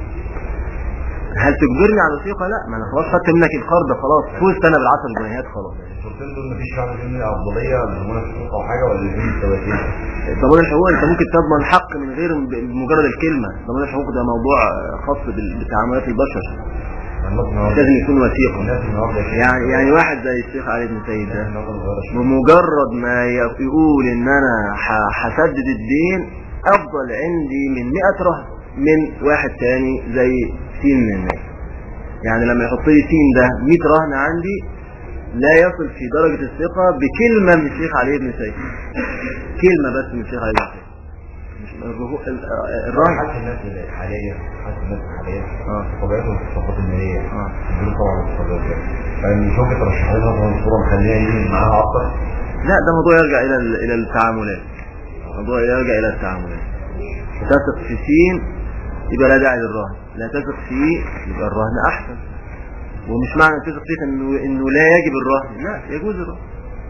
هل تجبرني على وثيقه لا ما انا خلاص خدت منك القرض خلاص فزت انا بالعشر جنيهات خلاص الصورتين دول مفيش واحدة فيهم ليها أفضلية للمنى في السوق أو حاجة ولا الاثنين متساويين؟ ضمان الحقوق انت ممكن تضمن حق من غير بمجرد الكلمه ضمان الحقوق ده موضوع آه، خاص بال- بتعاملات البشر الناس مش النهاردة لازم يكون وثيقه الناس النهاردة كده- يعني يعني واحد زي الشيخ علي بن سيد الناس ده النهاردة صغيرة شوية. بمجرد ما يقول ان انا ح- هسدد الدين افضل عندي من 100 رهن من واحد تاني زي سين من الناس يعني لما يحط لي سين ده 100 رهن عندي لا يصل في درجة الثقة بكلمة من الشيخ علي بن سيد كلمة بس من الشيخ علي بن سيد مش الرهو- ال- الرهن حاسس الناس الحالية حاسس الناس الحالية اه طبيعتهم في الصفقات المالية اه الدروس طبعا الاقتصادية كده فإن شوف ترشح لنا مثلا صورة مخليها يجي معاها أكتر لا ده موضوع يرجع الى ال- الى التعاملات موضوع يرجع الى التعاملات تثق في سين يبقى لا داعي للرهن لا تثق فيه يبقى الرهن احسن ومش معنى تثق فيه انه انه لا يجب الرهن لا يجوز الرهن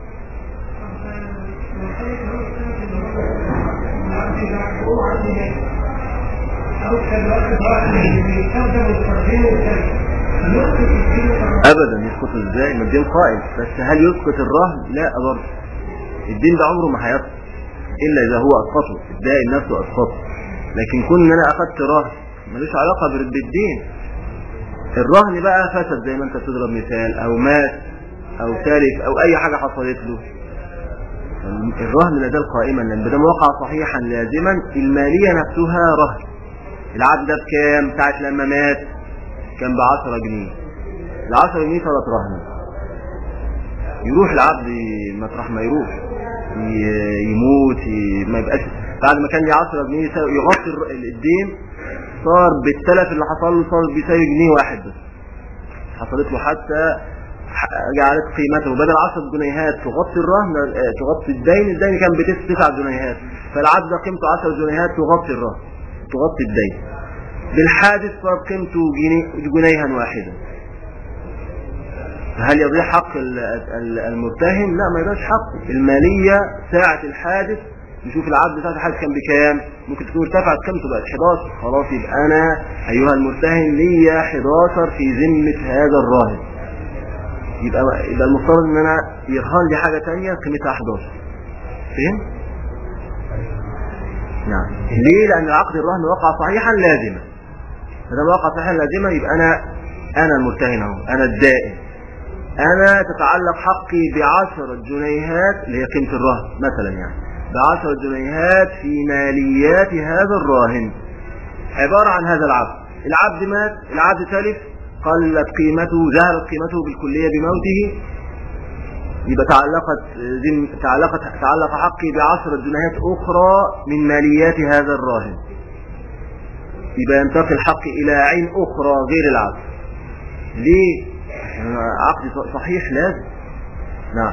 ابدا يسقط ازاي ما الدين قائم بس هل يسقط الرهن لا برضه الدين ده عمره ما هيسقط الا اذا هو اسقطه الدائن نفسه اسقطه لكن كون ان انا اخدت رهن ملوش علاقه بال- بالدين الرهن بقى فسد زي ما انت بتضرب مثال او مات او تلف او اي حاجه حصلت له الرهن لا زال قائما لان بدل وقع صحيحا لازما الماليه نفسها رهن العبد ده بكام ساعه لما مات كان ب 10 جنيه ال 10 جنيه صارت رهن يروح العبد مطرح ما يروح ي- يموت ي- ما يبقاش بعد ما كان لي 10 جنيه يساوي- يغطي الر- الدين صار بالتلف اللي حصل له صار بيساوي جنيه واحد بس حصلت له حتى ح- جعلت قيمته بدل 10 جنيهات تغطي الرهن آه، تغطي الدين الدين كان ب 9 جنيهات فالعبد ده قيمته 10 جنيهات تغطي الرهن تغطي الدين بالحادث صار قيمته جنيه جنيها واحدا هل يضيع حق ال- ال- المرتهن لا ما يضيعش حقه المالية ساعة الحادث نشوف العبد ساعة الحادث كان بكام ممكن تكون ارتفعت قيمته بقت 11 خلاص يبقى انا ايها المرتهن ليا 11 في ذمة هذا الراهن يبقى يبقى المفترض ان انا يرهن لي حاجة تانية قيمتها 11 فهم؟ نعم ليه؟ لأن العقد الرهن وقع صحيحا لازما ما دام وقع صحيحا لازما يبقى أنا أنا المرتهن أهو أنا الدائن أنا تتعلق حقي بعشرة جنيهات اللي هي قيمة الرهن مثلا يعني بعشرة جنيهات في ماليات هذا الراهن عبارة عن هذا العبد العبد مات العبد تلف قلت قيمته ذهبت قيمته بالكلية بموته يبقى تعلقت ذم تعلقت تعلق حقي بعشرة جنيهات أخرى من ماليات هذا الراهن يبقى ينتقل حقي إلى عين أخرى غير العبد ليه؟ عشان عقد صحيح لازم نعم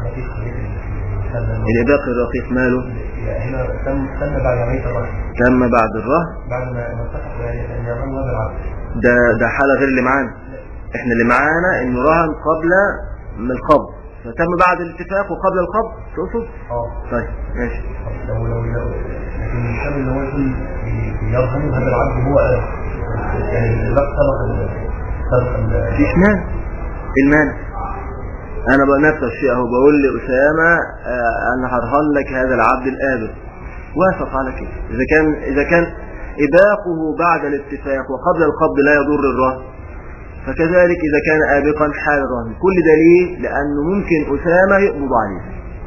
الإباقي الرقيق ماله هنا تم تم بعد عملية الرهن تم بعد الرهن بعد ما ما اتفق يعني ان يرهن هذا العبد ده ده حالة غير اللي معانا احنا اللي معانا انه رهن قبل من القبض فتم بعد الاتفاق وقبل القبض تقصد؟ اه طيب ماشي لو لو لو لكن مش شرط ان هو يكون بي- بيرهن هذا العبد هو يعني لا سبق ال- سبق ال- مفيش مانع إيه المانع انا بقى نفس الشيء اهو بقول لاسامه آه، انا هرهن لك هذا العبد الابد وافق على كده اذا كان اذا كان اباقه بعد الاتفاق وقبل القبض لا يضر الرهن فكذلك اذا كان ابقا حال الرهن كل دليل لانه ممكن اسامه يقبض عليه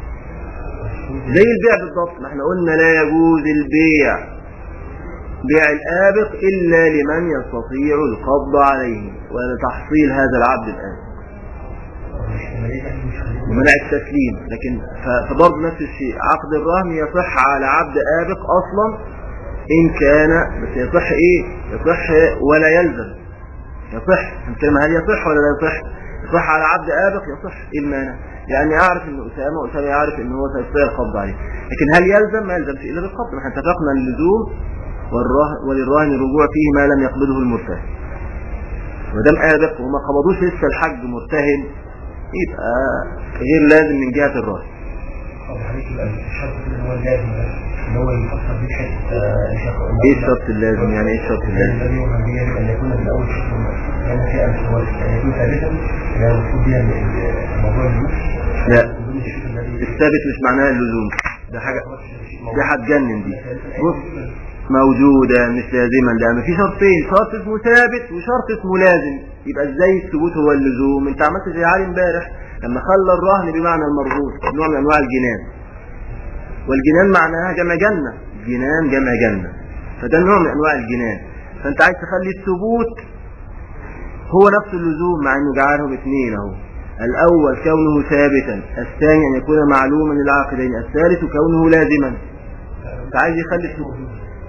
زي البيع بالضبط ما احنا قلنا لا يجوز البيع بيع الآبق إلا لمن يستطيع القبض عليه ولتحصيل هذا العبد الآن مش عملية أكيد مش خليل. ومنع التسليم لكن ف- فبرضه نفس الشيء عقد الرهن يصح على عبد آبق أصلا إن كان بس يصح إيه يصح ولا يلزم يصح الكلمة هل يصح ولا لا يصح يصح على عبد آبق يصح إيه المانع يعني أعرف إن أسامة وأسامة يعرف إن هو سيستطيع القبض عليه لكن هل يلزم ما يلزمش إلا بالقبض ما احنا اتفقنا اللزوم والرهن وللراهن الرجوع فيه ما لم يقبضه المرتهن ما دام آبق وما قبضوش لسه الحج مرتهن يبقى غير لازم من جهة الراهن طب حضرتك يبقى الشرط اللي هو اللازم ده اللي هو يفسر بيه حته آه، الشرط- ايه الشرط اللازم يعني ايه الشرط اللازم الذي يوهم به يجب ان يكون من اول شيء لان في امس هو ان يكون ثابتا لا المفروض بها الموضوع اللزوم لا بدون الشيء الذي الثابت مش معناها اللزوم ده حاجة دي هتجنن دي بص موجودة مش لازما لأن في شرطين شرط اسمه ثابت وشرط اسمه لازم يبقى ازاي الثبوت هو اللزوم انت عملت زي علي امبارح لما خلى الرهن بمعنى المرهون نوع من انواع الجنان والجنان معناها جمع جنة جنان جمع جنة فده نوع من انواع الجنان فانت عايز تخلي الثبوت هو نفس اللزوم مع انه جعلهم اثنين اهو الاول كونه ثابتا الثاني ان يكون معلوما للعاقدين الثالث كونه لازما انت عايز يخلي الثبوت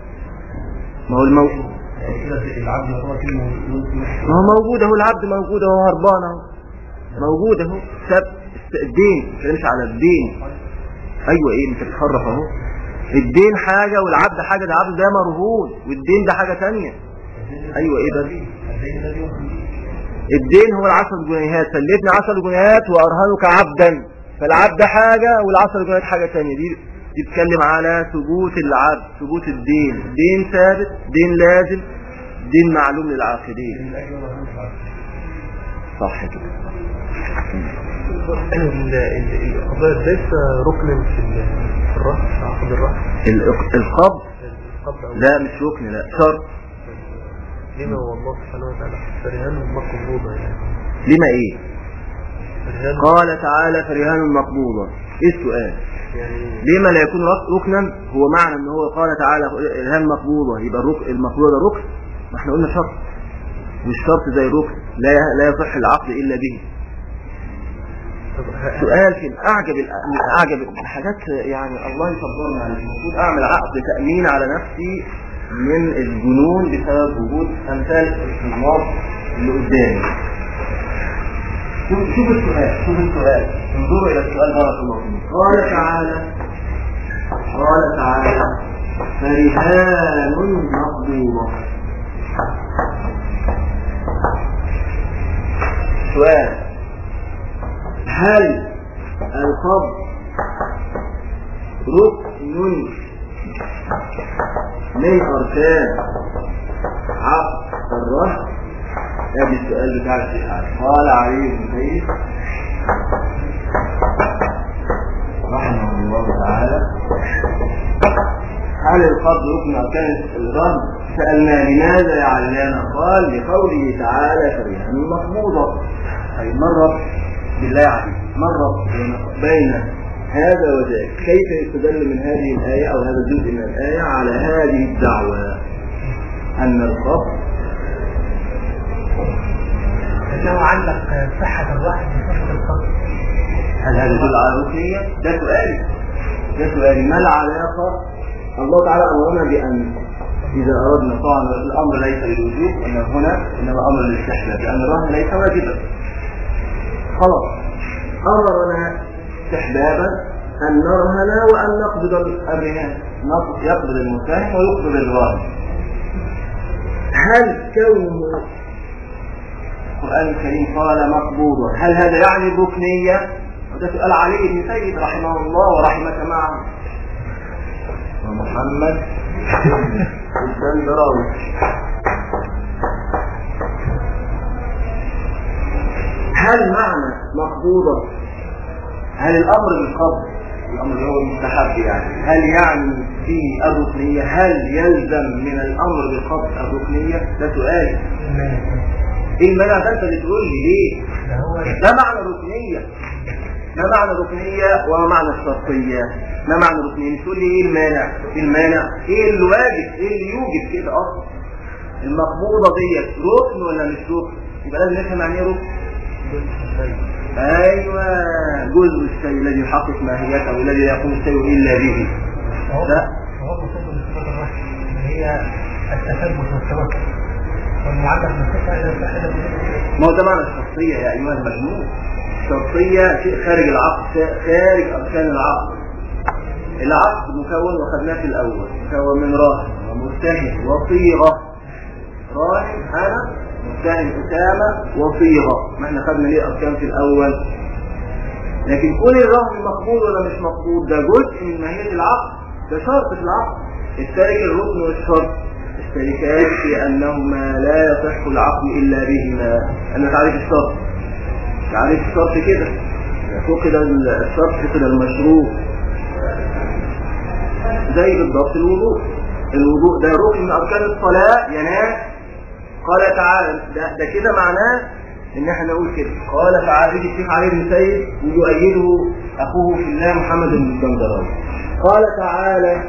ما هو المو... يعني كده العبد يعتبر كلمه ما هو موجود اهو العبد موجود اهو هربان اهو موجود اهو سب الدين ما تتكلمش على الدين ايوه ايه انت بتخرف اهو الدين حاجة والعبد حاجة ده عبد ده مرهون والدين ده حاجة تانية ايوه ايه ده الدين الذي يوهم به الدين هو العشر جنيهات سلفني عشر جنيهات وارهنك عبدا فالعبد حاجة والعشر جنيهات حاجة تانية دي دي بتتكلم على ثبوت العبد ثبوت الدين دين ثابت دين لازم دين معلوم للعاقدين من اجل مرهون في العبد صح كده القضاء ليس ركنا في ال- في الراس عقد الراس ال- القبض القبض أو لا مش ركن لا شرط لما هو الله سبحانه وتعالى فرهان مقبوضة يعني لما ايه فرهان قال تعالى فرهان مقبوضة ايه السؤال يعني لما لا يكون رك- ركنا هو معنى ان هو قال تعالى الهام مقبوضة يبقى الرك... المقبوضة ده ركن ما احنا قلنا شرط مش شرط زي الركن لا لا يصح العقد الا به طب ه- سؤال في اعجب الأ- اعجب الحاجات يعني الله يصبرنا عليه المفروض اعمل عقد تامين على نفسي من الجنون بسبب وجود امثال النظام اللي قدامي شوف شوف السؤال شوف السؤال انظروا الى السؤال بارك الله فيكم قال تعالى قال تعالى فرهان مقبوضة سؤال هل القبض ركن من أركان عقد الرهن ادي السؤال بتاع الشيخ علي. قال علي بن سيد رحمه الله تعالى هل القبض ركن أركان الرهن سألنا لماذا يا علامة قال لقوله تعالى فريها مقبوضة أي مرة بالله عليك مرة بين هذا وذاك كيف يستدل من هذه الآية أو هذا الجزء من الآية على هذه الدعوة أن القبض لو عندك صحة الواحد بصحة القلب هل هذا يدل على الركنية؟ ده سؤالي ده سؤالي ما العلاقة الله تعالى أمرنا بأن إذا أردنا طبعا الأمر ليس للوجوب إنما هنا إنما أمر للاستحباب لأن الرهن ليس واجبا خلاص أمرنا استحبابا أن نرهن وأن نقبض الرهان نقبض- يقبض المساهم ويقبض الراهن هل كونه القرآن الكريم قال مقبوضا هل هذا يعني الركنية؟ وده سؤال علي بن سيد رحمه الله ورحمك معه ومحمد الدندراوي هل معنى مقبوضة هل الأمر بالقبض الأمر اللي هو المستحب يعني هل يعني فيه الركنية هل يلزم من الأمر بالقبض الركنية ده سؤال ايه المانع ده انت اللي تقول لي ليه ده هو ما معنى الركنية ما معنى الركنية وما معنى الشرطية ما معنى الركنية مش تقول لي ايه المانع ايه المانع ايه الواجب ايه اللي يوجب كده اصلا المقبوضة ديت ركن ولا مش ركن يبقى لازم نفهم يعني ايه ركن ايوه جزء الشيء الذي يحقق ماهيته والذي لا يقوم الشيء الا به هو لا. هو المقصود من صفات الرحم اللي هي التثبت والتوكل والمعدل من الصفة إذا اتحدت ما هو ده معنى الشخصية يا أيها المجنون الشخصية شيء خارج العقد خارج أركان العقد العقد مكون وخدناه في الأول مكون من راهن ومتهم وصيغة راهن أنا متهم أسامة وصيغة ما احنا خدنا ليه أركان في الأول لكن كل الرهن مقبول ولا مش مقبول ده جزء من ماهية العقد ده شرط في العقد التارك الركن والشرط الشركات في أنهما لا يصح العقد إلا بهما أنا تعريف الشرط تعريف الشرط كده فقد الشرط فقد المشروط زي بالضبط الوضوء الوضوء ده ركن من أركان الصلاة يا ناس قال تعالى ده, ده كده معناه ان احنا نقول كده قال تعالى يجي الشيخ علي بن سيد ويؤيده اخوه في الله محمد بن الجندراوي قال تعالى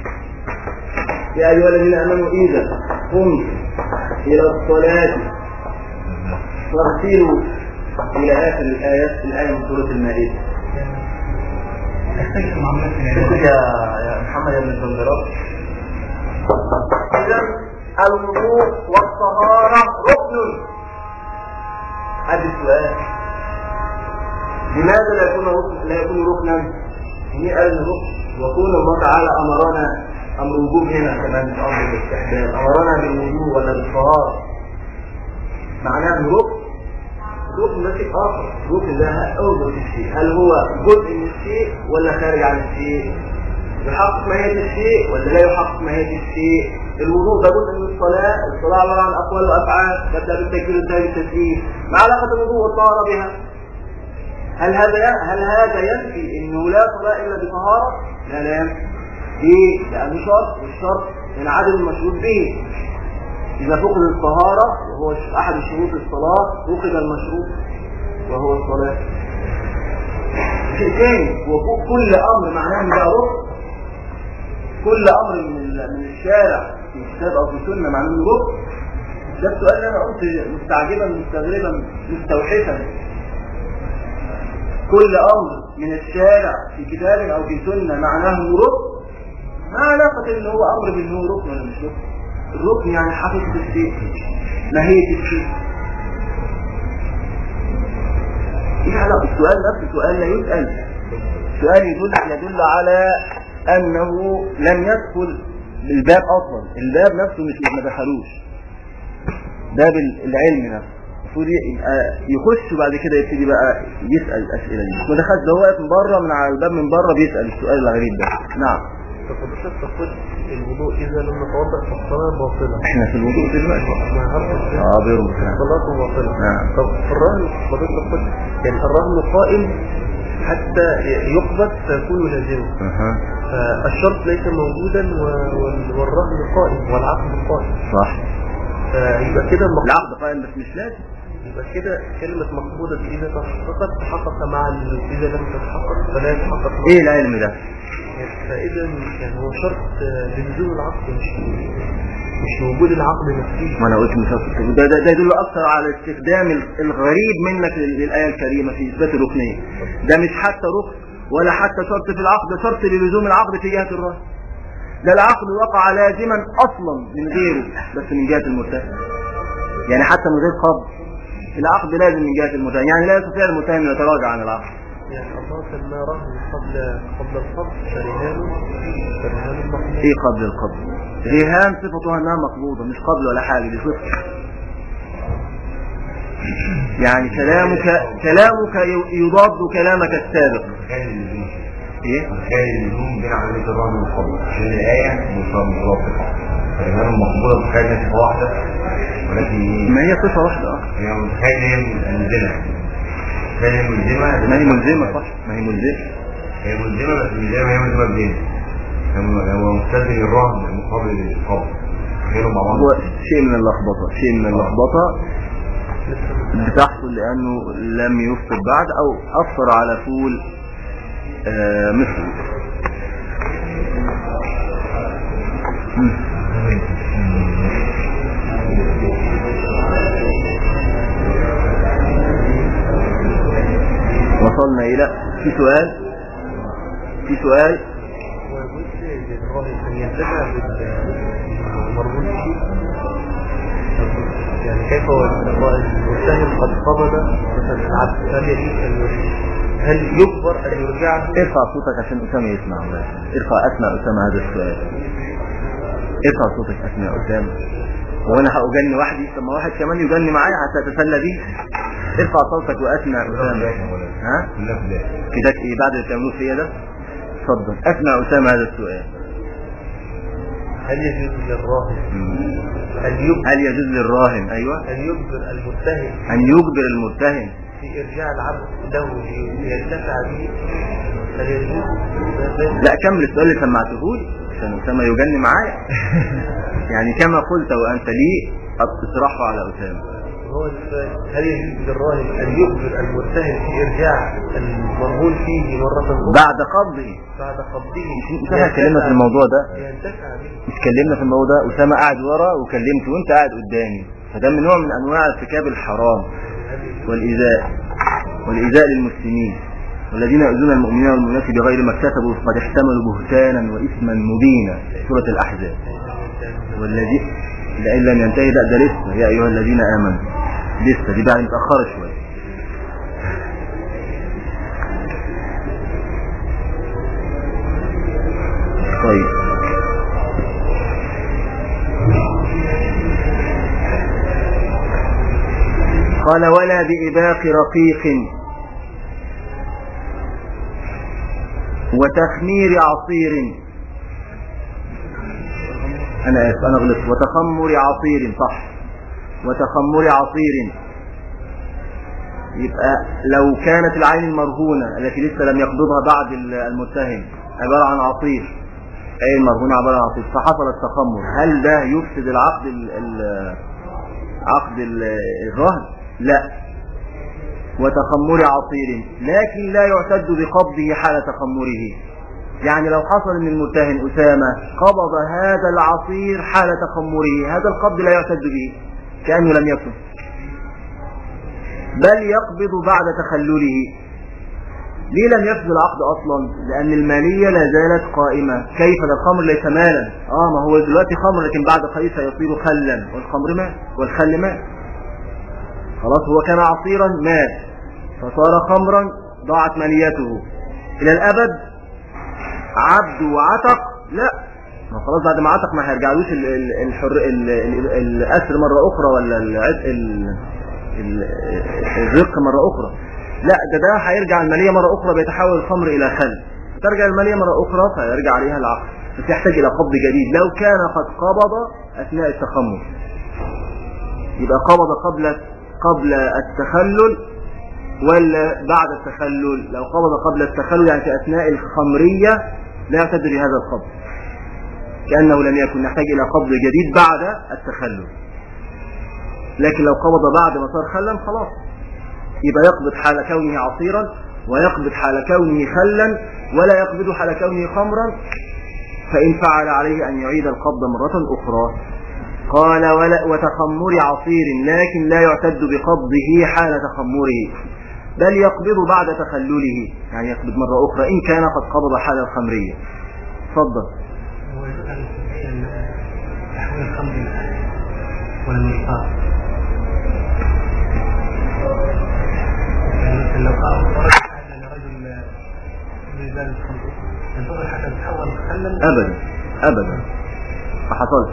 يا ايها الذين امنوا اذا قمتم الى الصلاه فاغسلوا الى اخر الايات الايه من سوره المائده تختلف المعاملات في شوف العلاج يا يا محمد يا ابن الجندراوي اذا الوضوء والطهاره ركن هذا السؤال لماذا لا يكون ركن لا يكون ركنا؟ مين قال انه ركن؟ وكون الله تعالى امرنا امر وجوب هنا كمان مش امر الاستحباب امرنا بالوضوء ولا بالطهاره معناه انه ركن ركن ده شيء اخر ركن ده اوجه في الشيء هل هو جزء من الشيء ولا خارج عن الشيء؟ يحقق ماهية الشيء ولا لا يحقق ماهية الشيء الوضوء ده جزء من الصلاة الصلاة عبارة عن أقوال وأفعال تبدأ بالتكبير وتنتهي بالتسليم ما علاقة الوضوء والطهارة بها هل هذا هل هذا ينفي انه لا صلاة الا بطهارة؟ لا لا ينفي. ليه؟ لأنه شرط والشرط ينعدم المشروط به. إذا فقد الطهارة وهو أحد شروط الصلاة فقد المشروط وهو الصلاة. شيء ثاني هو فوق كل أمر معناه إن ده ركن كل أمر من ال- من الشارع في كتاب أو في سنة معناه إنه ركن ده السؤال اللي أنا قلت مستعجبا مستغربا مستوحشا كل أمر من الشارع في كتاب أو في سنة معناه إنه ركن ما علاقة إن هو أمر بأنه ركن ولا مش ركن الركن يعني حقيقة الشيء ماهية الشيء ايه علاقة السؤال نفسه سؤال لا يسأل سؤال يدل يدل على أنه لم يدخل الباب أصلا الباب نفسه مش ما دخلوش باب العلم نفسه المفروض يبقى يخش وبعد كده يبتدي بقى يسأل الأسئلة دي ما دخلش ده هو واقف من بره من على الباب من بره بيسأل السؤال الغريب ده نعم فحضرتك تقول الوضوء إذا لم نتوضأ فالصلاة باطلة احنا في الوضوء دلوقتي ما عرفت اه بيربط نعم. الصلاة باطلة نعم. طب الرهن حضرتك تقول يعني الرهن قائم حتى يقبض فيكون لازما اها فالشرط ليس موجودا و- وال- والرهن قائم والعقد قائم صح فيبقى كده المقصود العقد قائم بس مش لازم يبقى كده كلمة مقبوضة إذا تحققت تحقق مع ال- إذا لم تتحقق فلا يتحقق مع ايه العلم ده فإذا يعني هو شرط آه، لنزول العقد مش مش وجود العقد نفسه ما انا قلت مش هتفضل. ده ده ده يدل اكثر على استخدام ال- الغريب منك لل- للايه الكريمه في اثبات الركنيه ده مش حتى ركن ولا حتى شرط في العقد ده شرط للزوم العقد في جهه الرهن ده العقد وقع لازما اصلا من غيره بس من جهه المتهم يعني حتى من غير قبض العقد لازم من جهه المتهم يعني لا يستطيع المتهم ان يتراجع عن العقد يعني الله سمى رهن قبل قبل القبض فرهان فرهان مقبول ايه قبل القبض رهان صفتها انها مقبوضه مش قبل ولا حاجه دي صفه يعني كلامك كلامك ي- يضاد كلامك السابق خالي اللزوم ايه خالي اللزوم بين عملية الرهن والقبض عشان الآية متوافقة فالإمام المقبولة متخيل صفة واحدة ولكن ما هي صفه واحده اه هي متخيل هي ملزمة متخيل هي ملزمة ما هي ملزمه صح ما هي ملزمه هي ملزمة بس مش زي ما هي ملزمة بدين هو مستلزم الرهن مقابل القبض غيرهم مع بعض هو شيء من اللخبطه شيء من اللخبطه بتحصل لانه لم يفطر بعد او افطر على فول آه مصري مم. وصلنا الى في سؤال في سؤال ويجوز للراهن أن ينتفع بالمرهون به يعني كيف هو المتهم قد قبض مثلا العبد هل يجوز أن يرجع هل يجبر أن يرجعه ارفع صوتك عشان أسامة يسمع ارفع أسمع أسامة هذا السؤال ارفع صوتك أسمع أسامة هو أنا هأجني وحدي طب ما واحد كمان يجني معايا حتى أتسلى بيه ارفع صوتك وأسمع أسامة ها كلها في الله كده إيه بعد اللي بتعملوه فيا ده اتفضل أسمع أسامة هذا السؤال هل يجوز للراهن مم. أن يجبر هل يجوز للراهن أيوة أن يجبر المتهم أن يجبر المتهم في إرجاع العبد له لينتفع به هل يجوز؟ لا كمل السؤال اللي سمعته لي عشان أسامة يجني معايا يعني كما قلت وأنت لي اطرحه على أسامة هو السؤال هل يجوز للراهن أن يجبر المتهم في إرجاع المرهون فيه مرة أخرى بعد قبضه بعد قبضه مش احنا اتكلمنا في الموضوع ده ينتفع به اتكلمنا في الموضوع ده أسامة قاعد ورا وكلمت وانت قاعد قدامي فده من نوع من انواع ارتكاب الحرام هل يجوز؟ والإيذاء والإيذاء للمسلمين والذين يؤذون المؤمنين والمؤمنات بغير ما اكتسبوا فقد احتملوا بهتانا وإثما مبينا سورة الأحزاب والذي لئن لم ينتهي ده, ده لسه يا أيها الذين آمنوا لسه دي بعد متأخرة شوية طيب قال ولا بإباق رقيق وتخمير عصير أنا آسف أنا غلطت وتخمر عصير صح وتخمر عصير يبقى لو كانت العين المرهونة التي لسه لم يقبضها بعد المتهم عبارة عن عصير أي المرهونة عبارة عن عصير فحصل التخمر هل ده يفسد العقد ال ال عقد ال- الرهن؟ لا وتخمر عصير لكن لا يعتد بقبضه حال تخمره يعني لو حصل ان المتهم أسامة قبض هذا العصير حال تخمره هذا القبض لا يعتد به كأنه لم يكن بل يقبض بعد تخلله ليه لم يفسد العقد اصلا لان المالية لا زالت قائمة كيف ده الخمر ليس مالا اه ما هو دلوقتي خمر لكن بعد قليل سيصير خلا والخمر مال والخل مال خلاص هو كان عصيرا مات فصار خمرا ضاعت ماليته الى الابد عبد وعتق لا ما خلاص بعد ما عتق ما هيرجعلوش ال- ال- الحر ال- ال- الاسر مرة اخرى ولا العتق ال- ال- الرق مرة اخرى لا ده ده هيرجع المالية مرة اخرى بيتحول الخمر الى خل ترجع المالية مرة اخرى فيرجع عليها العقد بس يحتاج الى قبض جديد لو كان قد قبض اثناء التخمر يبقى قبض قبل قبل التخلل ولا بعد التخلل لو قبض قبل التخلل يعني في اثناء الخمرية لا يعتد بهذا القبض كأنه لم يكن يحتاج الى قبض جديد بعد التخلل لكن لو قبض بعد ما صار خلا خلاص يبقى يقبض حال كونه عصيرا ويقبض حال كونه خلا ولا يقبض حال كونه خمرا فإن فعل عليه أن يعيد القبض مرة أخرى قال ولا وتخمر عصير لكن لا يعتد بقبضه حال تخمره بل يقبض بعد تخلله يعني يقبض مرة أخرى إن كان قد قبض حال الخمرية تفضل هو يجوز أن يستطيع تحويل الخمر إلى أكل ولم يصاب يعني مثلا لو قال فرج حاجة لرجل ميزان الخمر تنتظر حتى تتحول خلا أبدا أبدا ما حصلش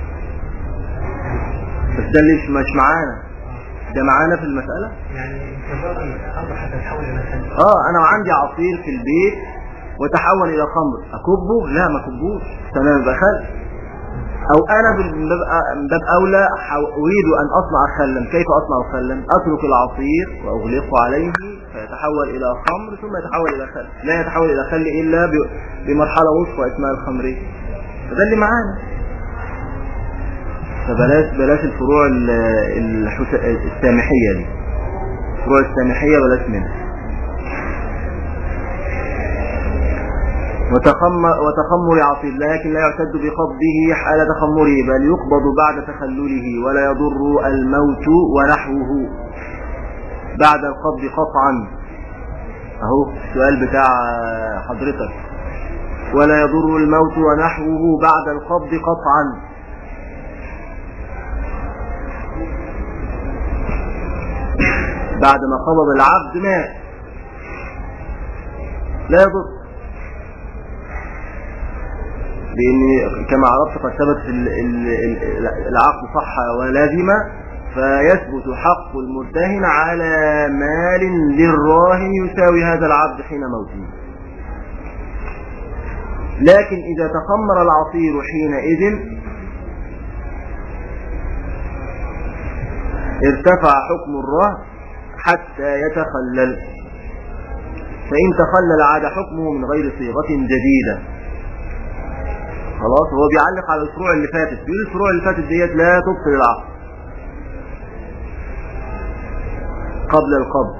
بس ده ليش مش معانا ده معانا في المسألة يعني انتظار الخمر حتى تتحول إلى خل اه انا عندي عصير في البيت وتحول الى خمر اكبه لا ما اكبوش تمام يبقى خل او انا من باب من باب اولى حو- اريد ان اصنع خلا كيف اصنع خلا اترك العصير واغلقه عليه فيتحول الى خمر ثم يتحول الى خل لا يتحول الى خل الا ب- بمرحله وسطى اسمها الخمريه فده اللي معانا فبلاش بلاش الفروع ال- الحس- السامحيه دي الفروع السامحيه بلاش منها وتخمر, وتخمر عصير لكن لا يعتد بقبضه حال تخمره بل يقبض بعد تخلله ولا يضر الموت ونحوه بعد القبض قطعا اهو السؤال بتاع حضرتك ولا يضر الموت ونحوه بعد القبض قطعا بعد ما قبض العبد مات لا يضر لأن كما عرفت قد ثبت ال- ال- ال- العقد صح ولازم فيثبت حق المرتهن على مال للراهن يساوي هذا العبد حين موته لكن إذا تخمر العصير حينئذ ارتفع حكم الرهن حتى يتخلل فإن تخلل عاد حكمه من غير صيغة جديدة خلاص هو بيعلق على الفروع اللي فاتت بيقول الفروع اللي فاتت ديت لا تبطل العقد قبل القبض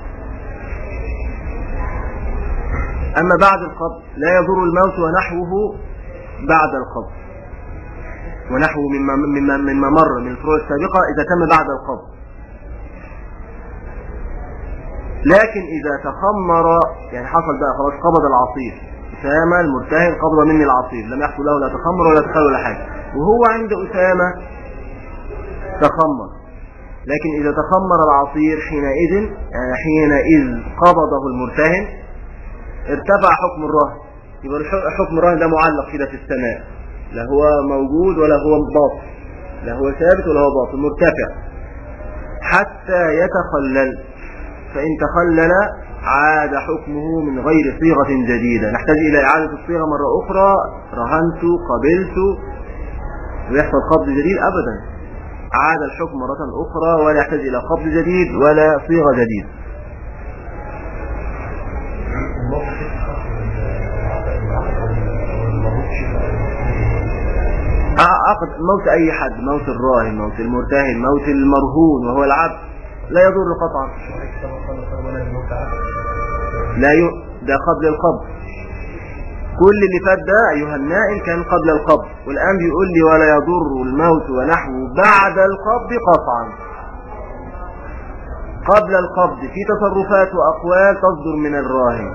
أما بعد القبض لا يضر الموت ونحوه بعد القبض ونحوه مما, مما, مما مر من الفروع السابقة إذا تم بعد القبض لكن إذا تخمر يعني حصل بقى خلاص قبض العصير أسامة المرتهن قبض مني العصير لم يحصل له لا تخمر ولا تخلل ولا حاجة وهو عند أسامة تخمر لكن إذا تخمر العصير حينئذ يعني حينئذ قبضه المرتهن ارتفع حكم الرهن يبقى الح- حكم الرهن ده معلق كده في السماء لا هو موجود ولا هو باطل لا هو ثابت ولا هو باطل مرتفع حتى يتخلل فإن تخلل عاد حكمه من غير صيغة جديدة نحتاج إلى إعادة الصيغة مرة أخرى رهنت قبلت ويحصل قبض جديد أبدا عاد الحكم مرة أخرى ولا يحتاج إلى قبض جديد ولا صيغة جديدة عقد موت اي حد موت الراهن موت المرتهن موت المرهون وهو العبد لا يضر قطعا لا ي... ده قبل القبض كل اللي فات ده ايها النائل كان قبل القبض والان بيقول لي ولا يضر الموت ونحوه بعد القبض قطعا قبل القبض في تصرفات واقوال تصدر من الراهن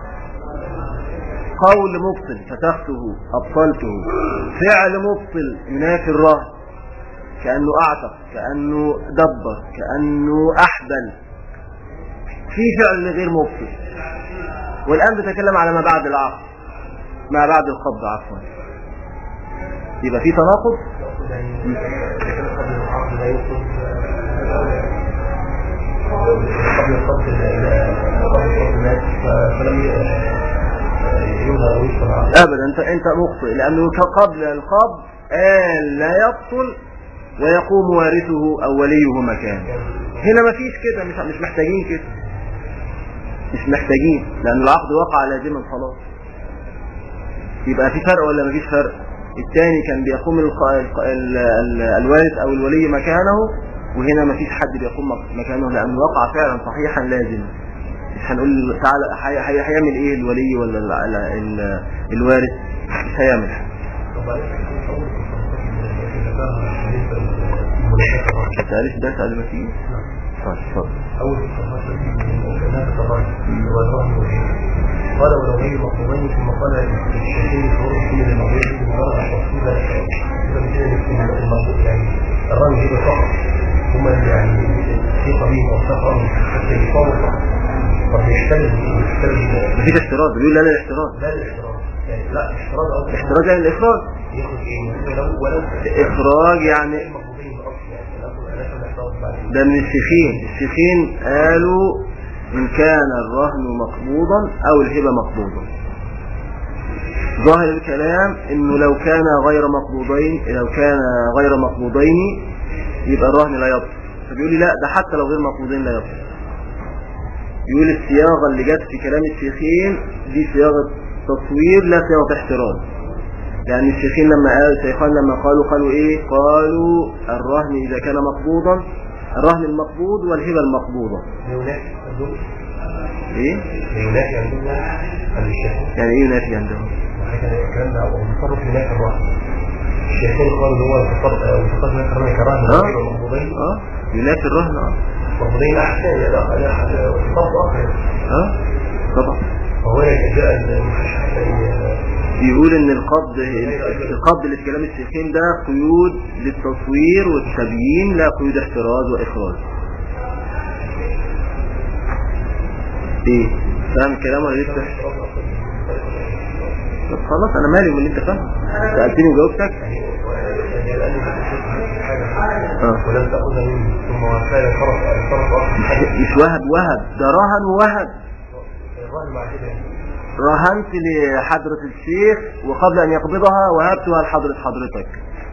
قول مبطل فتحته ابطلته فعل مبطل ينافي الراهن كانه اعتق كانه دبر كانه احبل في فعل غير مبطل والآن بتكلم على ما بعد العقد ما بعد القبض عفوا يبقى في تناقض قبل القبض قبل القبض مات فلم يظهر او يشفى العقد ابدا انت انت مخطئ لانه قبل القبض قال لا يبطل ويقوم وارثه او وليه مكانه هنا مفيش كده مش مش محتاجين كده مش محتاجين لان العقد وقع لازما خلاص يبقى في فرق ولا مفيش فرق الثاني كان بيقوم الق... الق... ال... ال... الوارث او الولي مكانه وهنا مفيش حد بيقوم مك- مكانه لانه وقع فعلا صحيحا لازما مش هنقول تعالى هي- هي- هيعمل ايه الولي ولا ال... ال... ال... الوارث مش هيعمل حاجه طب عليك اول تصرفات اللي ذكرها بالنسبه للمناسبه الثالث ده سؤال ما فيه طيب اتفضل أول تصرفات هو الرهن والهيئة قال ولو غير مطلوبين ثم قال الشيخين شهور كل الموضوع بمجرد التفصيل إذا مثل الموضوع يعني الرهن هيبة فقط ثم يعني ثقة به وثقة حتى يقام فقط طب يشتري يشتري مفيش احتراز بيقول لا لا احتراز لا الاشتراط يعني لا اشتراط أو احتراز يعني الاخراج ياخد ايه ولو ولو اخراج يعني المطلوبين الأصل يعني ناخد ألاف الاحتراط بعد ده من الشيخين الشيخين قالوا إن كان الرهن مقبوضا أو الهبة مقبوضة ظاهر الكلام إنه لو كان غير مقبوضين لو كان غير مقبوضين يبقى الرهن لا يبطل فبيقول لي لا ده حتى لو غير مقبوضين لا يبطل يقول الصياغة اللي جت في كلام الشيخين دي صياغة تصوير لا صياغة احتراز يعني الشيخين لما قال الشيخان لما قالوا قالوا ايه قالوا الرهن اذا كان مقبوضا الرهن المقبوض والهبة المقبوضة هناك عندهم ايه هناك عندهم عند الشيخ يعني ايه ينافي عندهم الكلام ده هو متصرف هناك الرهن الشيخين قالوا ان هو متصرف متصرف هناك الرهن كرهن اه يبقى مقبوضين اه ينافي الرهن اه مقبوضين احسن يعني تصرف اخر اه طبعا فهو جاء المحش حتى ي- بيقول ان القبض القبض اللي في كلام الشيخين ده قيود للتصوير والتبيين لا قيود احتراز واخراج ايه فاهم الكلام ولا لسه طب خلاص انا مالي من اللي انت فاهمه سالتني وجاوبتك اه ولم تأخذ منه ثم كان طرف طرف آخر مش وهب وهب ده رهن ووهب الرهن مع كده رهنت لحضرة الشيخ وقبل ان يقبضها وهبتها لحضرة حضرتك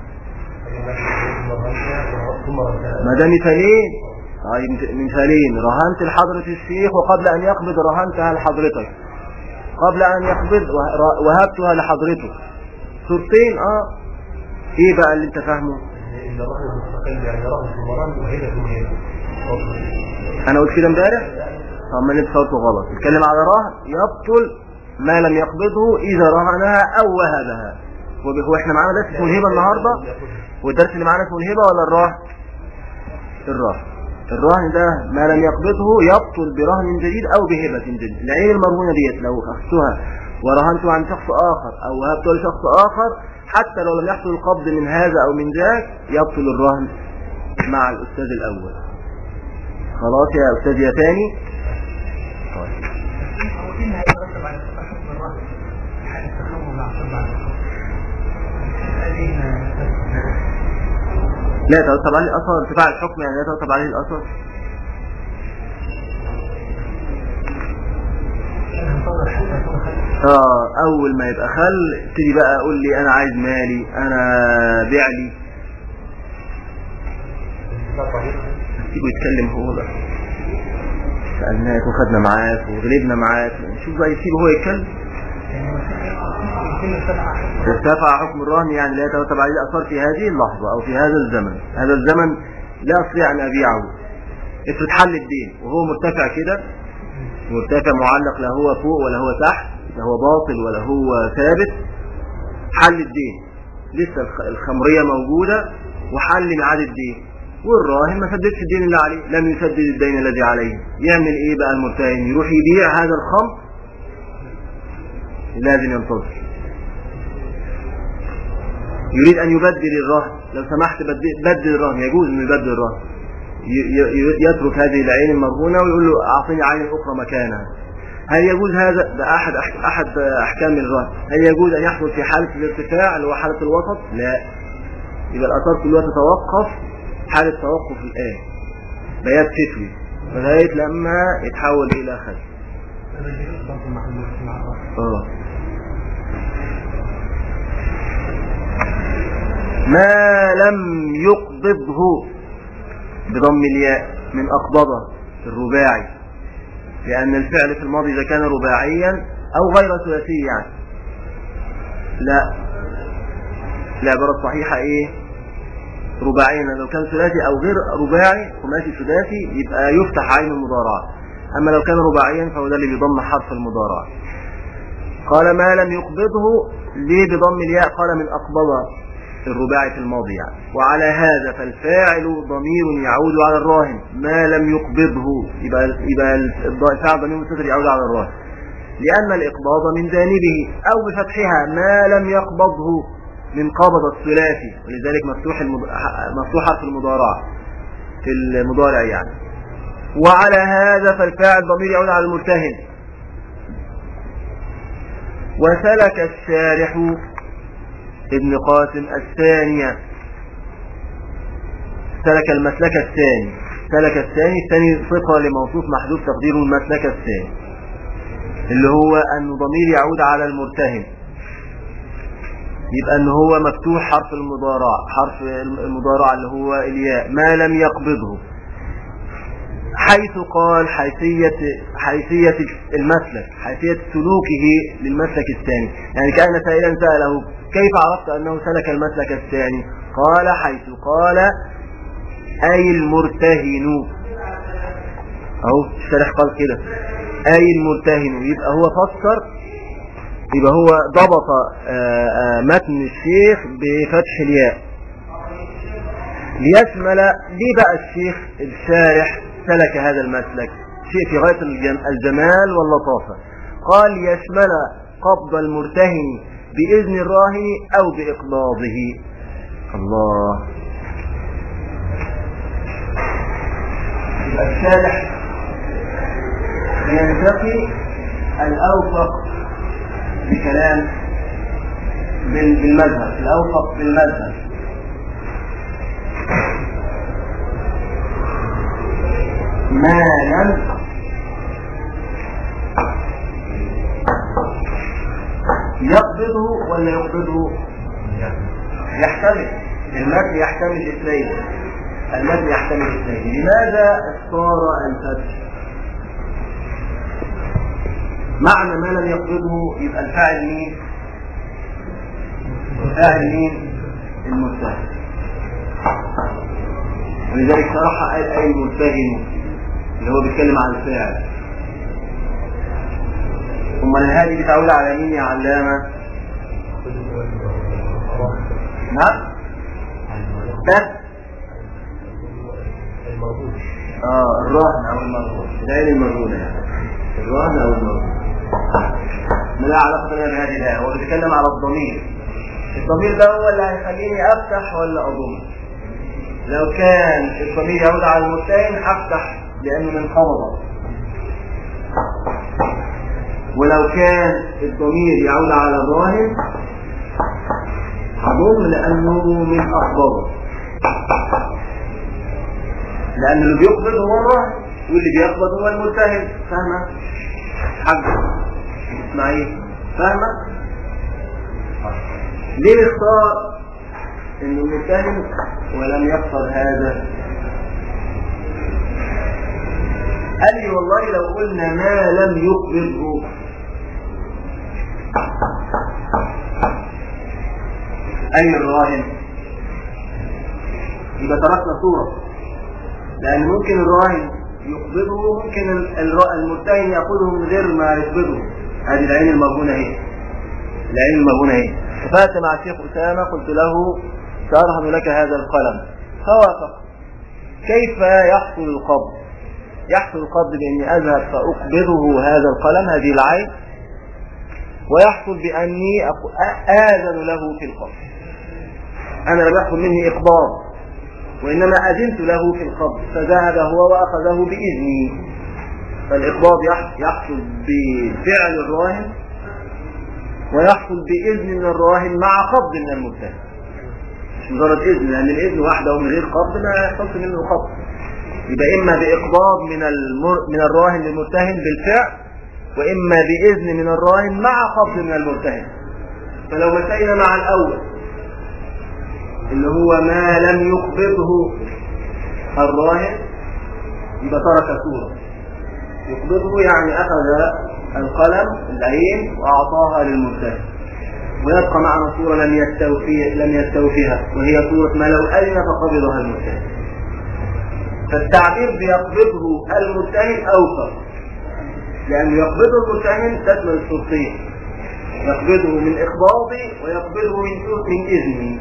ثم ردها ما ده مثالين طيب مثالين رهنت لحضرة الشيخ وقبل ان يقبض رهنتها لحضرتك قبل ان يقبض وه- وهبتها لحضرته صورتين اه ايه بقى اللي انت فاهمه ان الرهن المستقل يعني رهن ثم رهن وهيبة ثم هيبة انا قلت كده امبارح طب ما انت صوته غلط اتكلم على رهن يبطل ما لم يقبضه اذا رهنها او وهبها هو هو احنا معانا درس اسمه الهبه النهارده والدرس اللي معانا اسمه الهبه ولا الرهن الرهن الرهن ده ما لم يقبضه يبطل برهن جديد او بهبه جديد العين المرهونه ديت لو اخذتها ورهنته عن شخص اخر او وهبته لشخص اخر حتى لو لم يحصل القبض من هذا او من ذاك يبطل الرهن مع الاستاذ الاول خلاص يا استاذ يا تاني طيب. لا يترتب عليه اثر ارتفاع الحكم يعني لا يترتب عليه الاثر اه اول ما يبقى خل ابتدي بقى اقول لي انا عايز مالي انا بيع لي سيبه يتكلم هو بقى سألناك وخدنا معاك وغلبنا معاك شوف بقى يسيبه هو يتكلم ارتفع حكم الرهن يعني لا يترتب عليه الأثر في هذه اللحظة أو في هذا الزمن هذا الزمن لا أستطيع أن أبيعه افرض حل الدين وهو مرتفع كده مرتفع معلق لا هو فوق ولا هو تحت لا هو باطل ولا هو ثابت حل الدين لسه الخ- الخمرية موجودة وحل ميعاد الدين والراهن ما سددش الدين اللي عليه لم يسدد الدين الذي عليه يعمل ايه بقى المرتهن يروح يبيع هذا الخمر لازم ينتظر يريد ان يبدل الرهن لو سمحت بدل, بدل الرهن يجوز انه يبدل الرهن ي- ي- يترك هذه العين المرهونة ويقول له اعطيني عين اخرى مكانها هل يجوز هذا ده احد أح- احد احكام الرهن هل يجوز ان يحصل في حالة الارتفاع اللي هو حالة الوسط لا يبقى الاثار كلها تتوقف حالة توقف الان بيات فتوي لغاية لما يتحول الى خشب اه ما لم يقبضه بضم الياء من أقبضه الرباعي لأن الفعل في الماضي إذا كان رباعيا أو غير ثلاثي يعني لا العبارة الصحيحة إيه رباعيا لو كان ثلاثي أو غير رباعي خماسي ثلاثي يبقى يفتح عين المضارعة أما لو كان رباعيا فهو ده اللي بيضم حرف المضارعة قال ما لم يقبضه ليه بضم الياء قال من أقبض الرباعي في الماضي يعني وعلى هذا فالفاعل ضمير يعود على الراهن ما لم يقبضه يبقى يبقى الفاعل ضمير مستتر يعود على الراهن لأن الإقباض من جانبه أو بفتحها ما لم يقبضه من قبض الثلاثي ولذلك مفتوح المض... مفتوح حرف المضارعة في المضارع يعني وعلى هذا فالفاعل ضمير يعود على المرتهن وسلك الشارح ابن قاسم الثانية سلك المسلك الثاني سلك الثاني الثاني صفة لموصوف محذوف تقديره المسلك الثاني اللي هو أن ضمير يعود على المرتهن يبقى أن هو مفتوح حرف المضارع حرف المضارع اللي هو الياء ما لم يقبضه حيث قال حيثية حيثية المسلك حيثية سلوكه للمسلك الثاني يعني كأن سائلا سأله كيف عرفت أنه سلك المسلك الثاني قال حيث قال أي المرتهن أهو الشارح قال كده أي المرتهن يبقى هو فسر يبقى هو ضبط آآ آآ متن الشيخ بفتح الياء ليشمل ليه بقى الشيخ الشارح سلك هذا المسلك شيء في غاية الجمال واللطافة قال يشمل قبض المرتهن بإذن الراهن أو بإقباضه الله الشارح ينتقي الأوفق بكلام بالمذهب الأوفق بالمذهب ما لم يقبضه ولا يقبضه يحتمل المتن يحتمل الاثنين المتن يحتمل الاثنين لماذا اختار الفتح معنى ما لم يقبضه يبقى الفاعل مين الفاعل مين المرتهن ولذلك صراحة قال أي المرتهن اللي هو بيتكلم عن الفاعل امال هذه بتعود على مين يا علامة نعم بس اه الرهن او المرهون العين المرهونة يعني الرهن او المرهون ما لا علاقة لنا بهذه الآية هو بيتكلم على الضمير الضمير ده هو اللي هيخليني افتح ولا اضم لو كان الضمير يعود على المرتهن هفتح لانه من قبضه ولو كان الضمير يعود على الراهن هضم لانه من اقبضه لان اللي بيقبض هو الراهن واللي بيقبض هو المرتهن فاهمه حاجه اسمعي فاهمه ليه اختار انه المرتهن ولم يختار هذا قال لي والله لو قلنا ما لم يقبضه أين الراهن يبقى تركنا صورة لأن ممكن الراهن يقبضه ممكن الر- المرتهن يأخذه من غير ما يقبضه هذه العين المرهونة اهي العين المرهونة اهي فات مع الشيخ أسامة قلت له سأرهن لك هذا القلم فوافق كيف يحصل القبض يحصل القبض بأني أذهب فأقبضه هذا القلم هذه العين ويحصل بأني أق- آذن له في القبض أنا لا بيحصل مني إقباض وإنما أذنت له في القبض فذهب هو وأخذه بإذني فالإقباض يح- يحصل بفعل الراهن ويحصل بإذن من الراهن مع قبض من المتهم مش مجرد إذن لأن الإذن وحده من غير قبض ما يحصلش منه قبض يبقى إما بإقباض من المر... من الراهن للمتهم بالفعل وإما بإذن من الراهن مع قبض من المتهم فلو مشينا مع الأول اللي هو ما لم يقبضه الراهن يبقى ترك صورة يقبضه يعني أخذ القلم العين وأعطاها للمتهم ويبقى معنا صورة لم يستوفي لم يستوفيها وهي صورة ما لو أذن فقبضها المتهم فالتعبير بيقبضه المتهم أوفر لأنه يقبضه المتهم تشمل الصورتين يقبضه من إقباضي ويقبضه من من إذني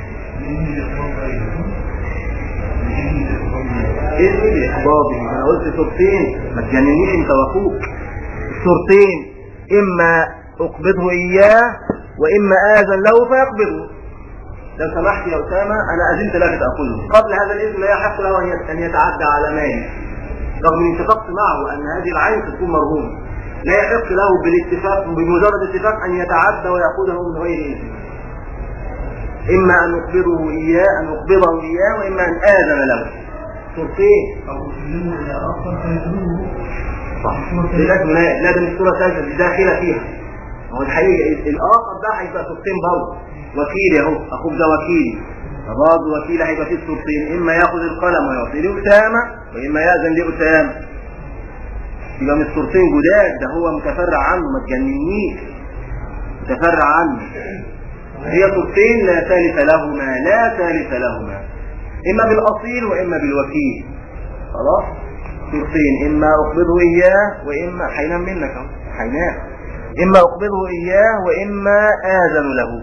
إذني بإقباضي أنا قلت صورتين ما تجننيش أنت وأخوك الصورتين إما أقبضه إياه وإما آذن له فيقبضه لو سمحت يا أسامة أنا أذنت لك تأخذه قبل هذا الإذن لا يحق له أن يت- أن يتعدى على مالي رغم أني اتفقت معه أن هذه العين ستكون مرهونة لا يحق له بالاتفاق بمجرد اتفاق أن يتعدى ويأخذه من غير إذن إما أن يقبضه إياه أن يقبضه إياه وإما أن آذن له صورتين أو يسلمه إلى آخر فيتلوه صح لازم لا لا ده مش صورة ثالثة دي داخلة فيها هو الحقيقة الآخر ده هيبقى صورتين برضه وكيلي أهو أخوك ده وكيلي فبرضه وكيل هيبقى فيه صورتين إما ياخذ القلم ويعطي لأسامة وإما يأذن لأسامة يبقى مش صورتين جداد ده هو متفرع عنه ما تجننيش متفرع عنه هي صورتين لا ثالث لهما لا ثالث لهما إما بالأصيل وإما بالوكيل خلاص صورتين إما أقبضه إياه وإما حينام منك أهو حينام إما أقبضه إياه وإما آذن له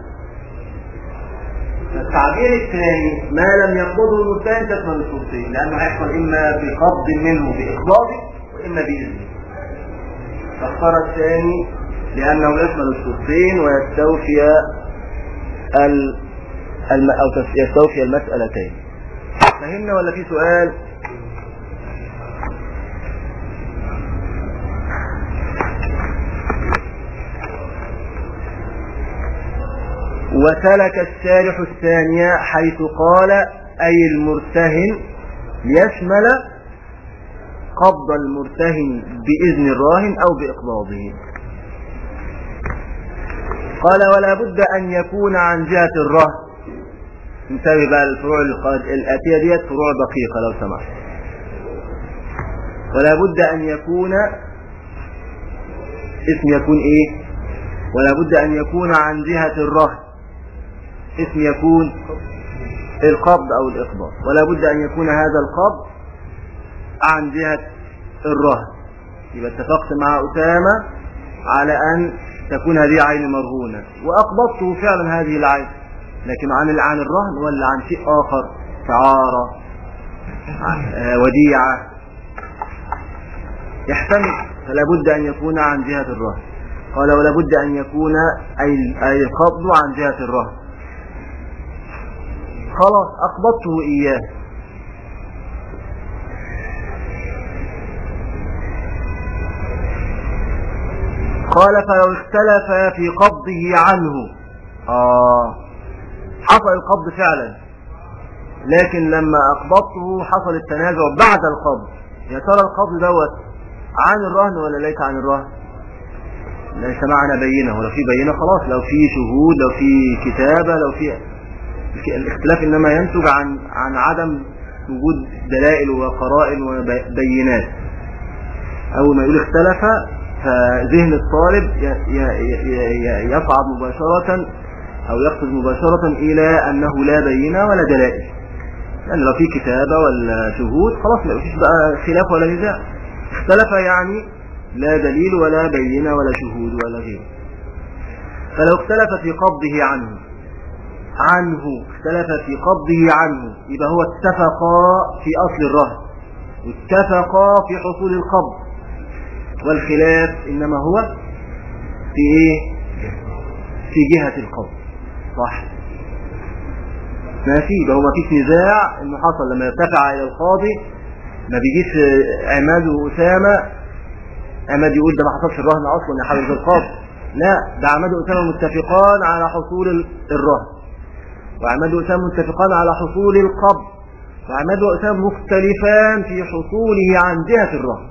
التعبير الثاني ما لم يقبضه المتهم تشمل الصورتين لأنه هيحصل إما بقبض منه بإقباضه وإما بإذنه فاختار الثاني لأنه يشمل الصورتين ويستوفي ال... الم... أو تس- يستوفي المسألتين فهمنا ولا في سؤال؟ وسلك الشارح الثانية حيث قال أي المرتهن يشمل قبض المرتهن بإذن الراهن أو بإقباضه قال ولا بد أن يكون عن جهة الرهن انتبه بقى الفروع القاد- الآتية ديت فروع دقيقة لو سمحت ولا بد أن يكون اسم يكون إيه ولا بد أن يكون عن جهة الرهن اسم يكون القبض أو الإقباض ولا بد أن يكون هذا القبض عن جهة الرهن يبقى اتفقت مع أسامة على أن تكون هذه عين مرهونة وأقبضته فعلا هذه العين لكن عن عن الرهن ولا عن شيء آخر كعارة عن- آه، وديعة يحتمل فلا بد أن يكون عن جهة الرهن قال ولا بد أن يكون أي أي القبض عن جهة الرهن خلاص أقبضته إياه قال فلو اختلف في قبضه عنه آه حصل القبض فعلا لكن لما أقبضته حصل التنازع بعد القبض يا ترى القبض دوت عن الرهن ولا ليس عن الرهن ليس معنا بينة ولو في بينة خلاص لو في شهود لو في كتابة لو في الاختلاف إنما ينتج عن عن عدم وجود دلائل وقرائن وبينات أول ما يقول اختلف فذهن الطالب ي- ي- ي- ي- يصعد مباشرة أو يقصد مباشرة إلى أنه لا بينة ولا دلائل يعني لو في كتابة ولا شهود خلاص ما فيش بقى خلاف ولا نزاع اختلف يعني لا دليل ولا بينة ولا شهود ولا غيره فلو اختلف في قبضه عنه عنه اختلف في قبضه عنه يبقى هو اتفقا في أصل الرهن واتفقا في حصول القبض والخلاف إنما هو في إيه في جهة القبض صح ما في يبقى هو ما فيش نزاع انه حصل لما يرتفع الى القاضي ما بيجيش عماد واسامه عماد يقول ده ما حصلش الرهن اصلا يا حضره القاضي لا ده عماد واسامه متفقان على حصول ال- الرهن وعماد واسامه متفقان على حصول القبض وعماد واسامه مختلفان في حصوله عن جهه الرهن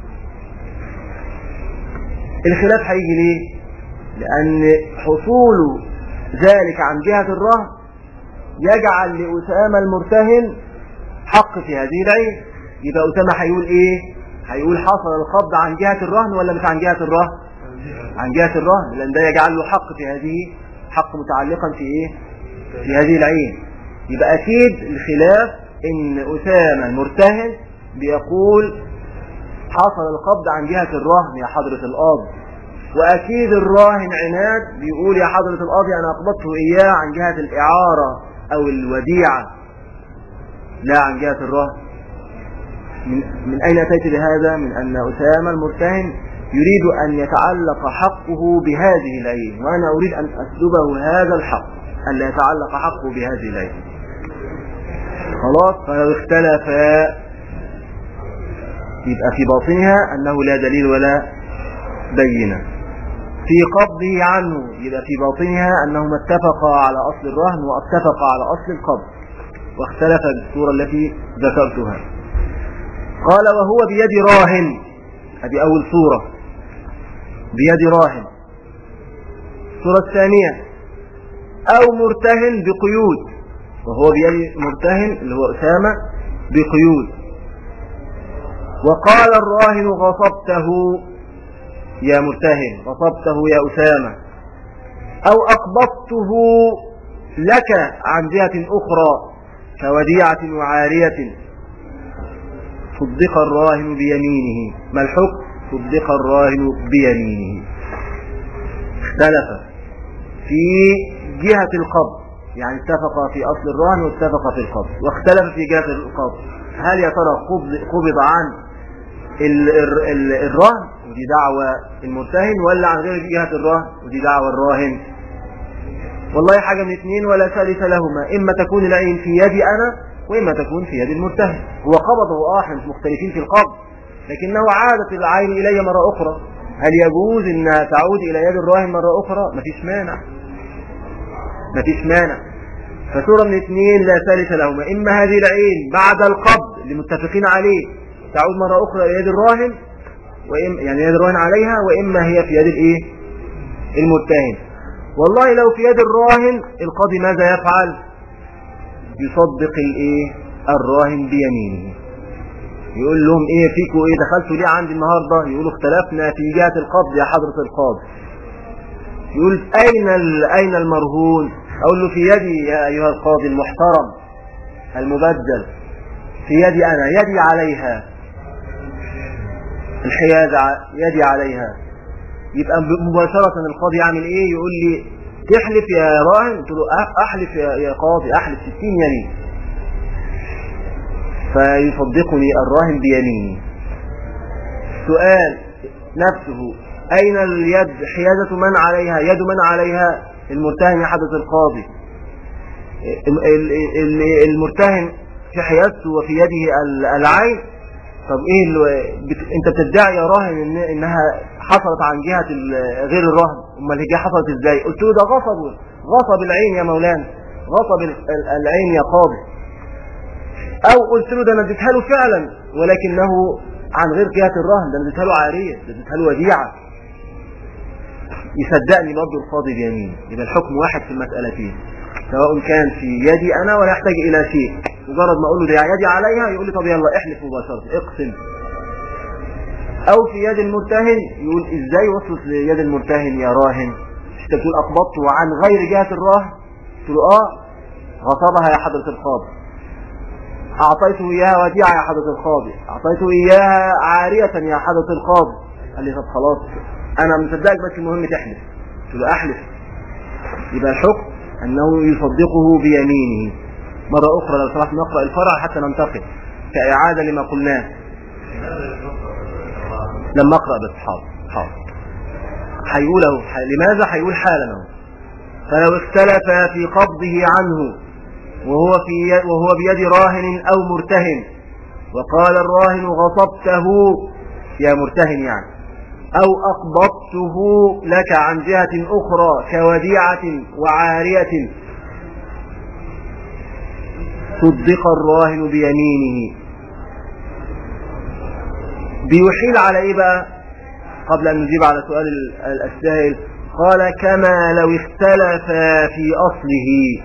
الخلاف هيجي ليه لأن حصول ذلك عن جهة الرهن يجعل لأسامة المرتهن حق في هذه العين يبقى أسامة هيقول إيه؟ هيقول حصل القبض عن جهة الرهن ولا مش عن جهة الرهن؟ عن جهة الرهن لأن ده يجعل له حق في هذه حق متعلقا في إيه؟ في هذه العين يبقى أكيد الخلاف إن أسامة المرتهن بيقول حصل القبض عن جهة الرهن يا حضرة القاضي وأكيد الراهن عناد بيقول يا حضرة القاضي أنا أقبضته إياه عن جهة الإعارة أو الوديعة لا عن جهة الرهن من, من أين أتيت بهذا؟ من أن أسامة المرتهن يريد أن يتعلق حقه بهذه العين وأنا أريد أن أسلبه هذا الحق ألا يتعلق حقه بهذه العين خلاص فلو اختلفا يبقى في باطنها أنه لا دليل ولا بينة في قبضه عنه يبقى في باطنها أنهما اتفقا على أصل الرهن واتفقا على أصل القبض واختلف بالصورة التي ذكرتها قال وهو بيد راهن هذه أول صورة بيد راهن الصورة الثانية أو مرتهن بقيود وهو بيد مرتهن اللي هو أسامة بقيود وقال الراهن غصبته يا مرتهن غصبته يا أسامة أو أقبضته لك عن جهة أخرى كوديعة وعارية صدق الراهن بيمينه ما الحكم صدق الراهن بيمينه اختلف في جهة القبض يعني اتفق في أصل الرهن واتفق في القبض واختلف في جهة القبض هل يا ترى قبض, قبض عن ال- ال- ال- الرهن ودي دعوة المرتهن ولا عن غير جهة الرهن ودي دعوة الراهن والله حاجة من اثنين ولا ثالث لهما إما تكون العين في يدي أنا وإما تكون في يد المرتهن هو قبضه آه احنا مش مختلفين في القبض لكنه عادت العين إلي مرة أخرى هل يجوز أنها تعود إلى يد الراهن مرة أخرى مفيش مانع مفيش مانع فصورة من اثنين لا ثالث لهما إما هذه العين بعد القبض اللي متفقين عليه تعود مرة أخرى إلى يد الراهن وإما يعني يد الراهن عليها وإما هي في يد الإيه المرتهن والله لو في يد الراهن القاضي ماذا يفعل يصدق الإيه الراهن بيمينه يقول لهم ايه فيكوا ايه دخلتوا ليه عندي النهارده يقولوا اختلفنا في جهه القبض يا حضره القاضي يقول اين ال- اين المرهون اقول له في يدي يا ايها القاضي المحترم المبدل في يدي انا يدي عليها الحيازه ع- يدي عليها يبقى ب- مباشره القاضي يعمل ايه يقول لي تحلف يا راهن قلت له أح- احلف يا يا قاضي احلف 60 يمين فيصدقني الراهن بيمينه سؤال نفسه أين اليد حيازة من عليها يد من عليها المرتهن يا حضرة القاضي ال- ال- ال- المرتهن في حيازته وفي يده ال- العين طب ايه اللي بت... انت بتدعي يا راهن إن... انها حصلت عن جهة ال- غير الرهن امال هي حصلت ازاي قلت له ده غصب غصب العين يا مولانا غصب ال- ال- العين يا قاضي او قلت له ده انا اديتها له فعلا ولكنه عن غير جهة الرهن ده انا اديتها له عارية ده اديتها له وديعة يصدقني برضه القاضي بيمين يبقى الحكم واحد في المسألتين سواء كان في يدي انا ولا يحتاج الى شيء مجرد ما اقول له ده يدي عليها يقول لي طب يلا احلف مباشرة اقسم او في يد المرتهن يقول ازاي وصلت ليد المرتهن يا راهن مش انت بتقول اقبضته عن غير جهة الراهن قلت له اه غصبها يا حضرة القاضي اعطيته اياها وديعة يا حضرة القاضي اعطيته اياها عارية يا حضرة القاضي قال لي طب خلاص انا مصدقك بس المهم تحلف قلت له احلف يبقى الحكم انه يصدقه بيمينه مرة اخرى لو سمحت نقرأ الفرع حتى ننتقل كإعادة لما قلناه لما اقرأ بس حاضر حاضر هيقوله لماذا هيقول حالا اهو فلو اختلف في قبضه عنه وهو في وهو بيد راهن او مرتهن وقال الراهن غصبته يا مرتهن يعني او اقبضته لك عن جهة اخرى كوديعة وعارية صدق الراهن بيمينه بيحيل على ايه بقى قبل ان نجيب على سؤال السائل قال كما لو اختلف في اصله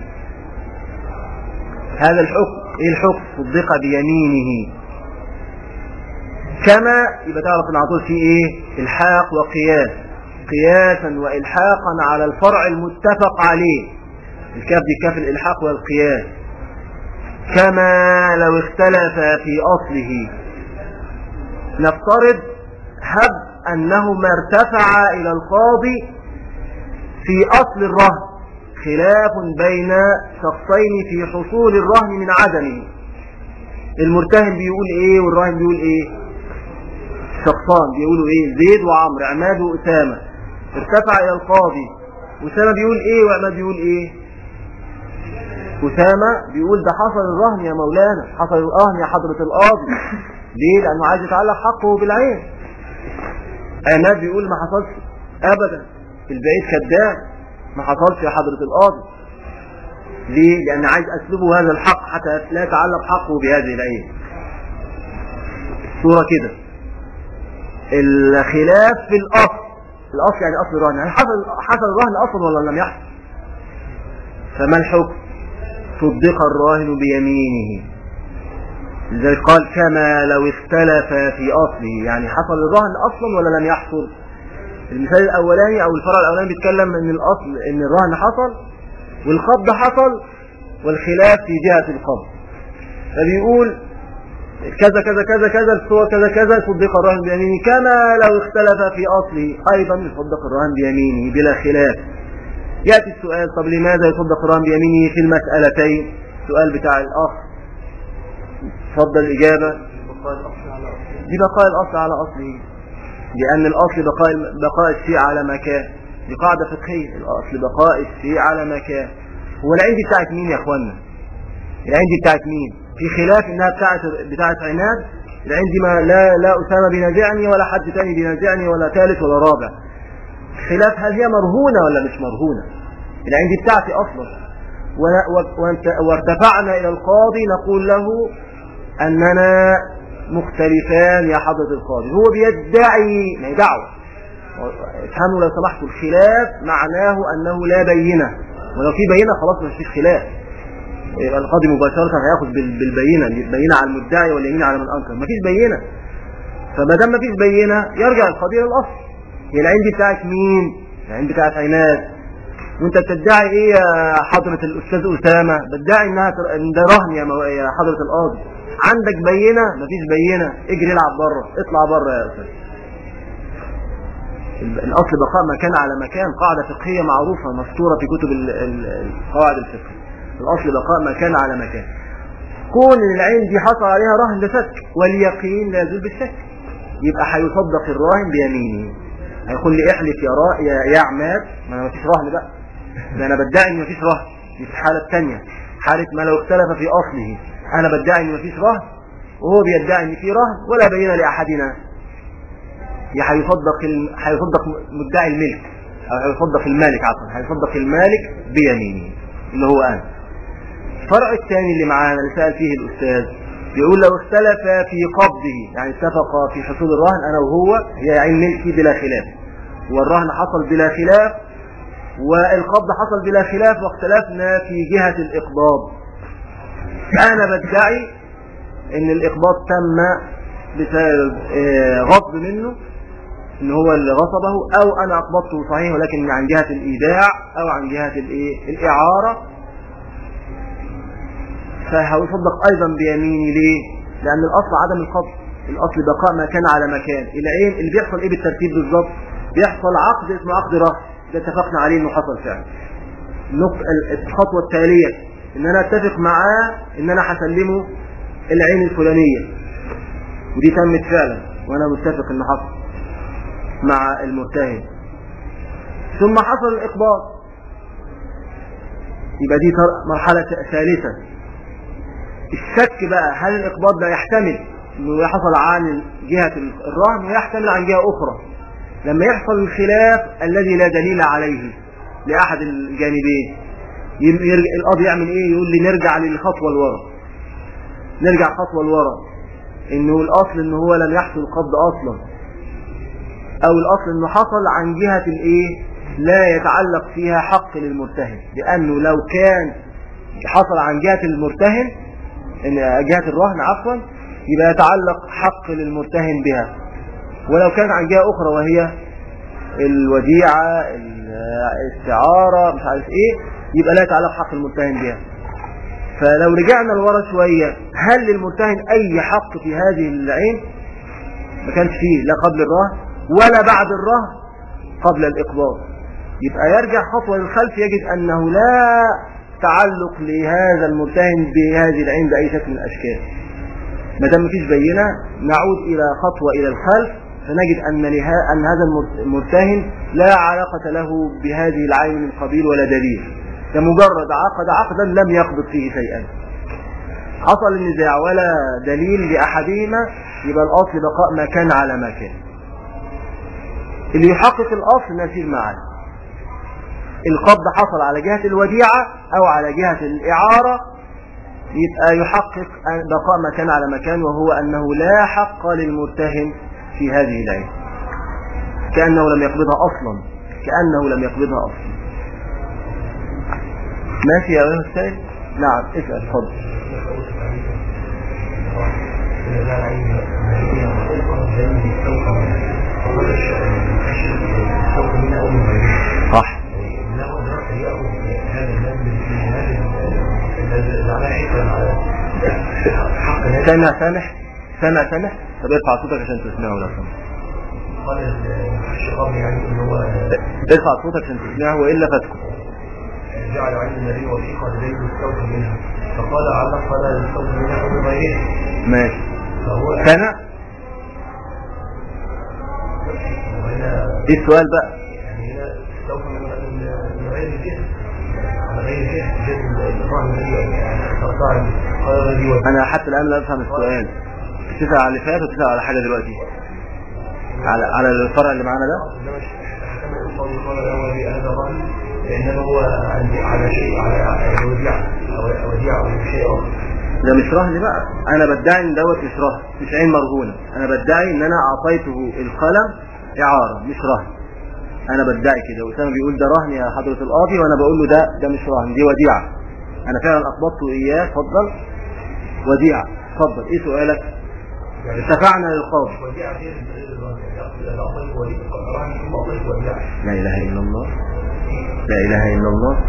هذا الحكم ايه الحكم صدق بيمينه كما يبقى تعرف ان عطول فيه ايه الحاق وقياس قياسا والحاقا على الفرع المتفق عليه الكاف دي كاف الالحاق والقياس كما لو اختلف في اصله نفترض هب انهما ارتفعا الى القاضي في اصل الرهن خلاف بين شخصين في حصول الرهن من عدمه المرتهن بيقول ايه والراهن بيقول ايه شخصان بيقولوا ايه زيد وعمرو عماد واسامه ارتفع الى القاضي اسامه بيقول ايه وعماد بيقول ايه اسامه بيقول ده حصل الرهن يا مولانا حصل الرهن يا حضره القاضي ليه لانه عايز يتعلق حقه بالعين عماد بيقول ما حصلش ابدا البعيد كذاب ما حصلش يا حضرة القاضي ليه لان عايز اسلبه هذا الحق حتى لا يتعلق حقه بهذه العين الصورة كده الخلاف في الاصل الاصل يعني اصل الرهن هل حصل حصل الرهن اصلا ولا لم يحصل فما الحكم صدق الراهن بيمينه لذلك قال كما لو اختلف في اصله يعني حصل الرهن اصلا ولا لم يحصل المثال الاولاني او الفرع الاولاني بيتكلم ان الاصل ان الرهن حصل والقبض حصل والخلاف في جهة القبض فبيقول كذا كذا كذا كذا الصور كذا كذا صدق الرهن بيمينه كما لو اختلف في اصله ايضا يصدق الرهن بيمينه بلا خلاف ياتي السؤال طب لماذا يصدق الرهن بيمينه في المسألتين السؤال بتاع الاخ تفضل الاجابه دي بقاء الاصل على اصله لأن الأصل بقاء بقاء الشيء على مكان دي قاعدة فقهية الأصل بقاء الشيء على مكان هو العندي بتاعت مين يا اخوانا العندي بتاعت مين في خلاف انها بتاعت بتاعت عناد العندي ما لا لا أسامة بينازعني ولا حد تاني بينازعني ولا ثالث ولا رابع خلاف هل هي مرهونة ولا مش مرهونة العندي بتاعتي أصلا وارتفعنا إلى القاضي نقول له أننا مختلفان يا حضرة القاضي هو بيدعي ما دعوة افهموا لو سمحتوا الخلاف معناه أنه لا بينة ولو في بينة خلاص ما فيش خلاف يبقى القاضي مباشرة هياخد بالبينة البينة على المدعي واليمين على من أنكر ما فيش بينة فما دام ما فيش بينة يرجع القاضي للأصل هي العين دي بتاعت مين؟ العين بتاعت عينات وانت بتدعي ايه يا حضرة الأستاذ أسامة؟ بدعي انها ان ده رهن يا, مو... يا حضرة القاضي عندك بينة مفيش بينة اجري العب بره اطلع بره يا أستاذ الأصل بقاء مكان على مكان قاعدة فقهية معروفة مستورة في كتب القواعد الفقهية الأصل بقاء مكان على مكان كون العين دي حصل عليها رهن ده شك واليقين لا يزول بالشك يبقى هيصدق الراهن بيمينه هيقول لي احلف يا را يا, يا عماد ما ما فيش رهن بقى ده انا بدعي ان ما فيش رهن دي في الحاله الثانيه حاله ما لو اختلف في اصله انا بدعي ان ما فيش رهن وهو بيدعي ان في رهن ولا بين لاحدنا يا هيصدق ال... هيصدق مدعي الملك او هيصدق المالك عفوا هيصدق المالك بيمينه اللي هو انا الفرع الثاني اللي معانا اللي سأل فيه الأستاذ يقول لو اختلف في قبضه يعني اتفق في حصول الرهن أنا وهو هي عين ملكي بلا خلاف والرهن حصل بلا خلاف والقبض حصل بلا خلاف واختلفنا في جهة الإقباض أنا بدعي إن الإقباض تم بسبب غضب منه ان هو اللي غصبه او انا اقبضته صحيح ولكن عن جهة الايداع او عن جهة الايه الاعارة فهيصدق ايضا بيميني ليه لان الاصل عدم القبض الاصل بقاء ما كان على مكان العين اللي بيحصل ايه بالترتيب بالظبط بيحصل عقد اسمه عقد رهن ده اتفقنا عليه انه حصل فعلا النقطة الخطوة التالية ان انا اتفق معاه ان انا هسلمه العين الفلانية ودي تمت فعلا وانا متفق انه حصل مع المتهم ثم حصل الاقباض يبقى دي تر- مرحلة ثالثة الشك بقى هل الاقباض ده يحتمل انه يحصل عن جهة الرهن ويحتمل عن جهة اخرى لما يحصل الخلاف الذي لا دليل عليه لأحد الجانبين يم- يرجع القاضي يعمل ايه يقول لي نرجع للخطوة لورا نرجع خطوة لورا انه الاصل ان هو لم يحصل قبض اصلا او الاصل انه حصل عن جهة الايه لا يتعلق فيها حق للمرتهن لانه لو كان حصل عن جهة المرتهن إن جهة الرهن عفوا يبقى يتعلق حق للمرتهن بها ولو كان عن جهة اخرى وهي الوديعة الاستعارة مش عارف ايه يبقى لا يتعلق حق المرتهن بها فلو رجعنا لورا شوية هل للمرتهن اي حق في هذه العين ما كانش فيه لا قبل الرهن ولا بعد الرهن قبل الاقباض يبقى يرجع خطوة للخلف يجد انه لا تعلق لهذا المرتهن بهذه العين بأي شكل من الاشكال ما دام مفيش بينة نعود الى خطوة الى الخلف فنجد ان لها ان هذا المرت- المرتهن لا علاقة له بهذه العين من قبيل ولا دليل ده مجرد عقد عقدا لم يقبض فيه شيئا حصل النزاع ولا دليل لأحدهما يبقى الأصل بقاء ما كان على ما كان اللي يحقق الأصل نسير معنا القبض حصل على جهة الوديعة أو على جهة الإعارة يبقى يحقق بقاء ما كان على مكان وهو أنه لا حق للمرتهن في هذه العين كأنه لم يقبضها أصلا كأنه لم يقبضها أصلا ماشي يا أيها السائل نعم اسأل اتفضل صح سامع سامح سامع سامح طب ارفع صوتك عشان تسمعه لو سمحت قال الشيطان يعني ان هو ارفع صوتك عشان تسمعه والا فتكم جعل عند النبي وثيقة لديه يستوفي منها فقال علق فلا يستوفي منها او بغيرها ماشي فهو سامع وهنا ايه السؤال بقى يعني هنا استوفى من من غير الجهة على غير الجهة جهة الرهن الذي تقطع قال الذي وثيقة انا حتى الان لا افهم السؤال تسأل على اللي فات وتسأل على حاجة دلوقتي على على الفرع اللي معانا ده إنما حكم القول قال له ولي هذا الرهن إنما هو عندي على شيء على وديعة أو وديعة أو شيء آخر ده مش رهن بقى انا بدعي ان دوت مش رهن مش عين مرهونة انا بدعي ان انا اعطيته القلم اعارة مش رهن انا بدعي كده واسامه بيقول ده رهن يا حضرة القاضي وانا بقول له ده ده مش رهن دي وديعة انا فعلا اقبضته اياه اتفضل وديعة اتفضل ايه سؤالك اتفقنا للقاضي وديعة غير غير الرهن يعني أعطيت وديعة الرهن ثم أعطيت وديعة لا اله الا الله لا اله الا الله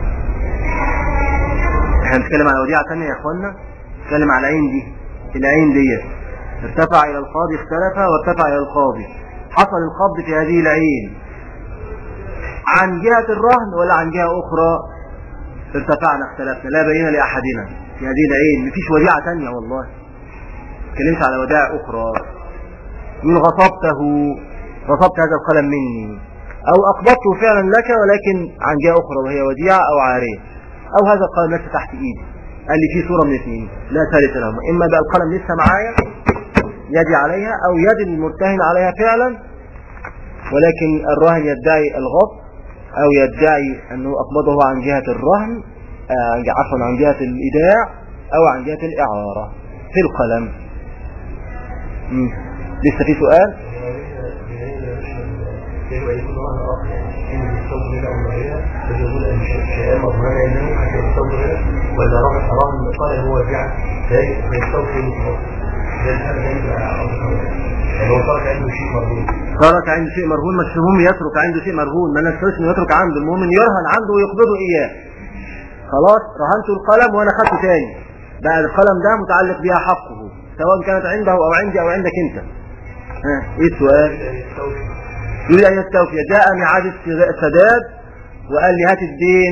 احنا بنتكلم على وديعة تانية يا اخوانا نتكلم على العين دي العين ديت ارتفع الى القاضي اختلف وارتفع الى القاضي حصل القبض في هذه العين عن جهة الرهن ولا عن جهة اخرى ارتفعنا اختلفنا لا بين لاحدنا في هذه العين مفيش وديعة تانية والله اتكلمت على ودائع اخرى يقول غصبته غصبت هذا القلم مني او اقبضته فعلا لك ولكن عن جهة اخرى وهي وديعة او عارية او هذا القلم لسه تحت ايدي قال لي في صورة من اثنين لا ثالث لهما اما بقى القلم لسه معايا يدي عليها او يد المرتهن عليها فعلا ولكن الراهن يدعي الغض او يدعي انه اقبضه عن جهة الرهن آه، عن- عفوا عن جهة الايداع او عن جهة الاعارة في القلم مم. لسه في سؤال يجب أن يكون رهن آخر يعني إن يستوفي منها أو غيرها بل يقول أن شيئا مضمونة عنده حتى يستوفي منها وإذا رهن رهن قال هو وديعة ذلك فيستوفي مطلقا ده الحاجة اللي يبقى يعني هو ترك عنده شيء مرهون ترك عنده شيء مرهون مش المهم يترك عنده شيء مرهون ما نستطيعش انه يترك عنده المهم ان يرهن عنده ويقبضه اياه خلاص رهنته القلم وانا خدته تاني بقى القلم ده متعلق بها حقه سواء كانت عنده او عندي او عندك انت ها ايه السؤال يستوفي يريد ان يستوفي جاء ميعاد السداد وقال لي هات الدين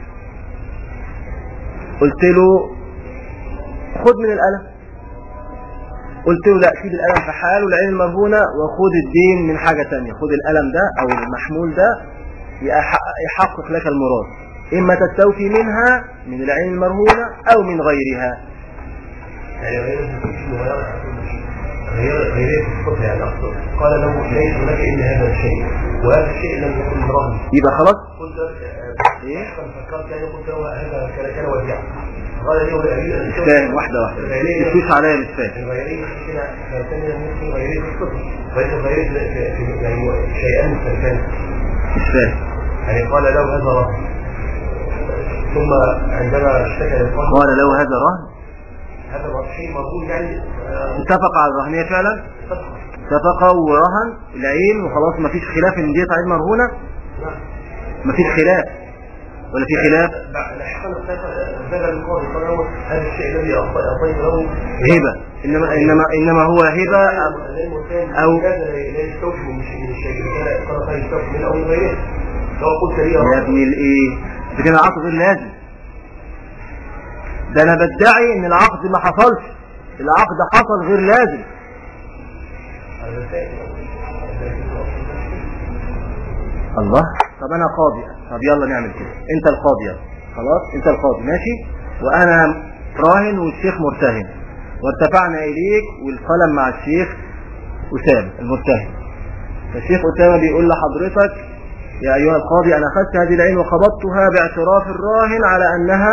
قلت له خد من القلم قلت له لا سيب القلم في حاله العين المرهونة وخد الدين من حاجة تانية خد القلم ده او المحمول ده يحقق يحقق لك المراد اما تستوفي منها من العين المرهونة او من غيرها يعني غير غير غير غير الصفة يعني أقصد قال له ليس لك إلا هذا الشيء وهذا الشيء لم يكن رهن يبقى خلاص قلت ايه فكرت يعني قلت له هذا كان كان وديعا قال لي ولأبي مش فاهم واحدة واحدة مش عليا مش فاهم الغيرين كده كان ممكن غيرين في الصفة وليس غيرين يعني شيئان مختلفان مش فاهم يعني قال له هذا رهن ثم عندما اشتكى للقاضي قال له هذا رهن هذا شيء مرهون يعني آه، اتفق على الرهنية فعلا صفقة. اتفق ورهن العين وخلاص مفيش خلاف ان ديت عين مرهونة نعم مفيش خلاف ولا في خلاف لاحقا ذهب القاضي قال له هذا الشيء الذي اعطيت له هبة انما انما انما هو هبة أو- كان لا يستوفي من الشيء من الشيء كان قال قال يستوفي من او من غيره لو قلت لي يا ابني الايه ده كان العقد غير لازم ده انا بدعي ان العقد ما حصلش العقد حصل غير لازم الله طب انا قاضي طب يلا نعمل كده انت القاضي يلا. خلاص انت القاضي ماشي وانا راهن والشيخ مرتهن وارتفعنا اليك والقلم مع الشيخ اسامه المرتهن فالشيخ اسامه بيقول لحضرتك يا ايها القاضي انا اخذت هذه العين وقبضتها باعتراف الراهن على انها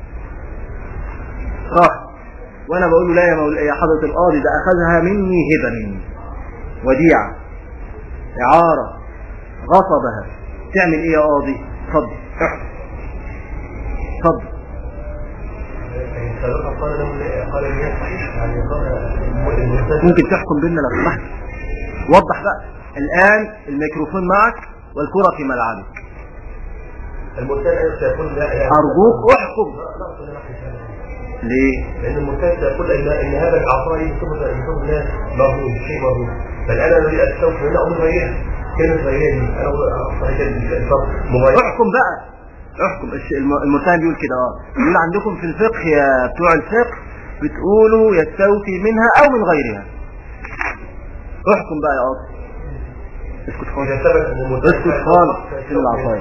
رهن وانا بقول له لا يا مولا يا حضره القاضي ده اخذها مني هبه مني وديعه اعاره غصبها تعمل ايه يا قاضي اتفضل احكم اتفضل سابقا قال له قال لي صحيح يعني قال المرتد ممكن تحكم بينا لو سمحت وضح بقى الان الميكروفون معك والكره في ملعبك المرتد سيقول لا يعني ارجوك احكم لا لا أقول لك هذا. ليه لأن المرتد يقول إن إن هذا العطاء يصبح يصبح الناس مرهون شيء مرهون بل أنا الذي أستوفي منه أمر غيرها كلمة غيرها دي أنا أصبح الفرق مغاير احكم بقى احكم الش- الم- المرتهن بيقول كده اه بيقول عندكم في الفقه يا بتوع الفقه بتقولوا يستوفي منها او من غيرها احكم بقى يا قاضي اسكت خالص إذا ثبت أن المرتد اسكت خالص في العصاية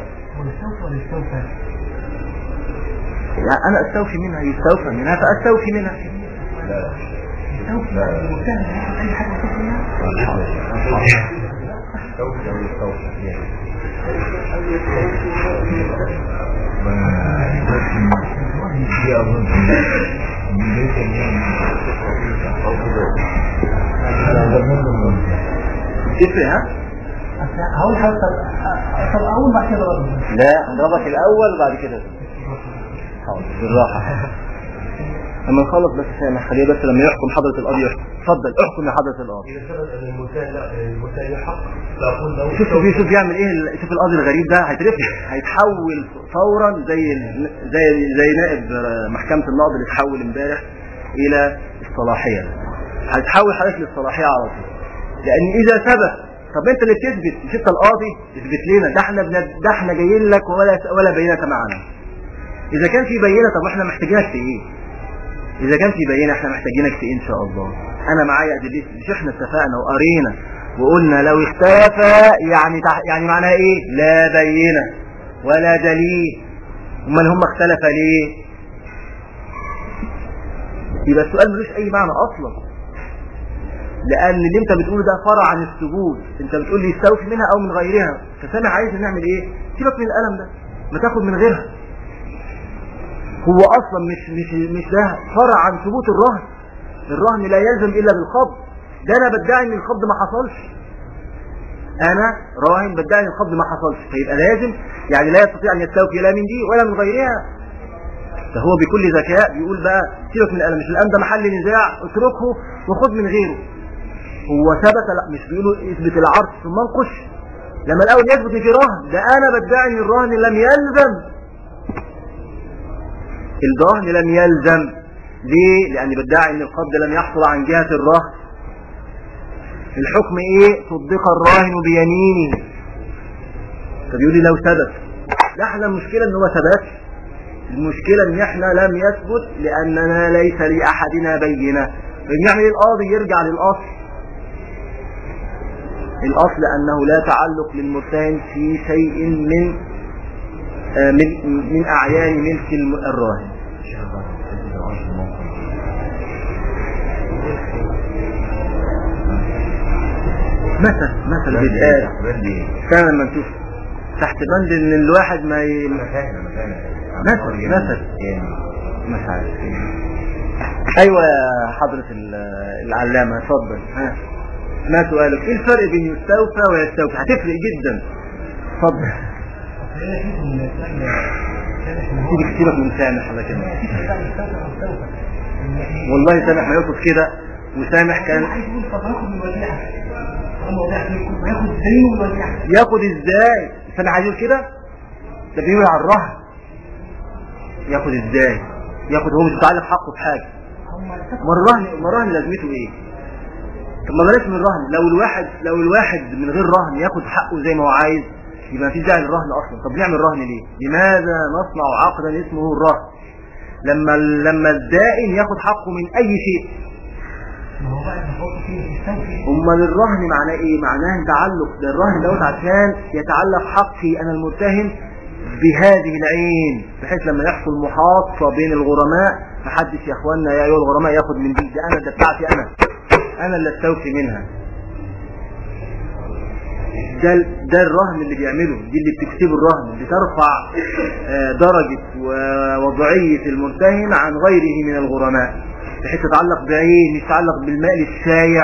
يعني انا استوفي منها يستوفى منها فاستوفي منها تفرق ها هقول حاجه طب طب اول بعد كده برضه لا اضربك الاول وبعد كده حاضر بالراحه لما نخلص بس سامح خليه بس لما يحكم حضرة القاضي يحكم اتفضل احكم يا حضرة القاضي إذا ثبت أن المرتد لا المرتد يحق لا أقول له شوف شوف شوف يعمل ايه ال- شوف القاضي الغريب ده هيترفع هيتحول فورا زي ال- زي زي نائب آه، محكمة النقض اللي اتحول امبارح الى الصلاحية هيتحول حضرتك للصلاحية على طول لان اذا ثبت طب انت اللي بتثبت مش انت القاضي اثبت لنا ده احنا بن- ده احنا جايين لك ولا ولا بينة معنا اذا كان في بينة طب احنا محتاجينك في ايه اذا كان في بينة احنا محتاجينك في ايه ان شاء الله انا معايا ادلتي مش احنا اتفقنا وقرينا وقلنا لو اختلف يعني تح... يعني معناها ايه لا بينة ولا دليل امال هم اختلف ليه يبقى السؤال ملوش اي معنى اصلا لان اللي انت بتقوله ده فرع عن الثبوت انت بتقول لي يستوفي منها او من غيرها فسامع عايز نعمل ايه سيبك من القلم ده ما تاخد من غيرها هو اصلا مش مش مش ده فرع عن ثبوت الرهن الرهن لا يلزم الا بالخض ده انا بدعي ان الخض ما حصلش انا راهن بدعي ان الخض ما حصلش فيبقى لازم يعني لا يستطيع ان يستوفي لا من دي ولا من غيرها ده هو بكل ذكاء بيقول بقى سيبك من القلم مش القلم ده محل نزاع اتركه وخد من غيره هو ثبت لا مش بيقولوا اثبت العرض ثم انقش لما الاول يثبت في رهن ده انا بدعي ان الرهن لم يلزم الرهن لم يلزم ليه لاني بدعي ان القبض لم يحصل عن جهة الرهن الحكم ايه صدق الراهن بيمينه فبيقول لي لو ثبت لا احنا المشكلة ان هو ثبت المشكلة ان احنا لم يثبت لاننا ليس لاحدنا بينة فبنعمل ايه القاضي يرجع للاصل الاصل انه لا تعلق للمتهم في شيء من آه، من, من اعيان ملك الم- الراهن مثل مثل بيتقال بدي كان لما نشوف تحت بند ان الواحد ما ي... انا فاهم انا فاهم مثل مثل يعني مش عارف ايوه يا حضرة ال- العلامة اتفضل ها ما سؤالك ايه الفرق بين يستوفى ويستوفى هتفرق جدا اتفضل سيبك سيبك من سامح الله كده والله سامح ما يقصد كده وسامح كان عايز يقول طب هاخد من الوديعه طالما وضعت لكم هياخد الدين والوديعه ياخد ازاي سامح عايز يقول كده ده بيقول على الرهن ياخد ازاي ياخد هو مش متعلق حقه بحاجه هم ما الرهن ما الرهن لازمته ايه طب ما بلاش من الرهن لو الواحد لو الواحد من غير رهن ياخد حقه زي ما هو عايز يبقى مفيش داعي للرهن اصلا طب نعمل رهن ليه لماذا نصنع عقدا اسمه الرهن لما لما الدائن ياخد حقه من اي شيء ما هو بقى بنحط فيه يستوفي امال الرهن معناه ايه معناه تعلق ده الرهن دوت عشان يتعلق حقي انا المتهم بهذه العين بحيث لما يحصل محاصة بين الغرماء محدش يا اخوانا يا ايها الغرماء ياخد من دي ده انا ده بتاعتي انا انا اللي استوفي منها ده ده الرهن اللي بيعمله دي اللي بتكتبه الرهن بترفع آه، درجة ووضعية المرتهن عن غيره من الغرماء بحيث تتعلق بعين مش تتعلق بالمال الشايع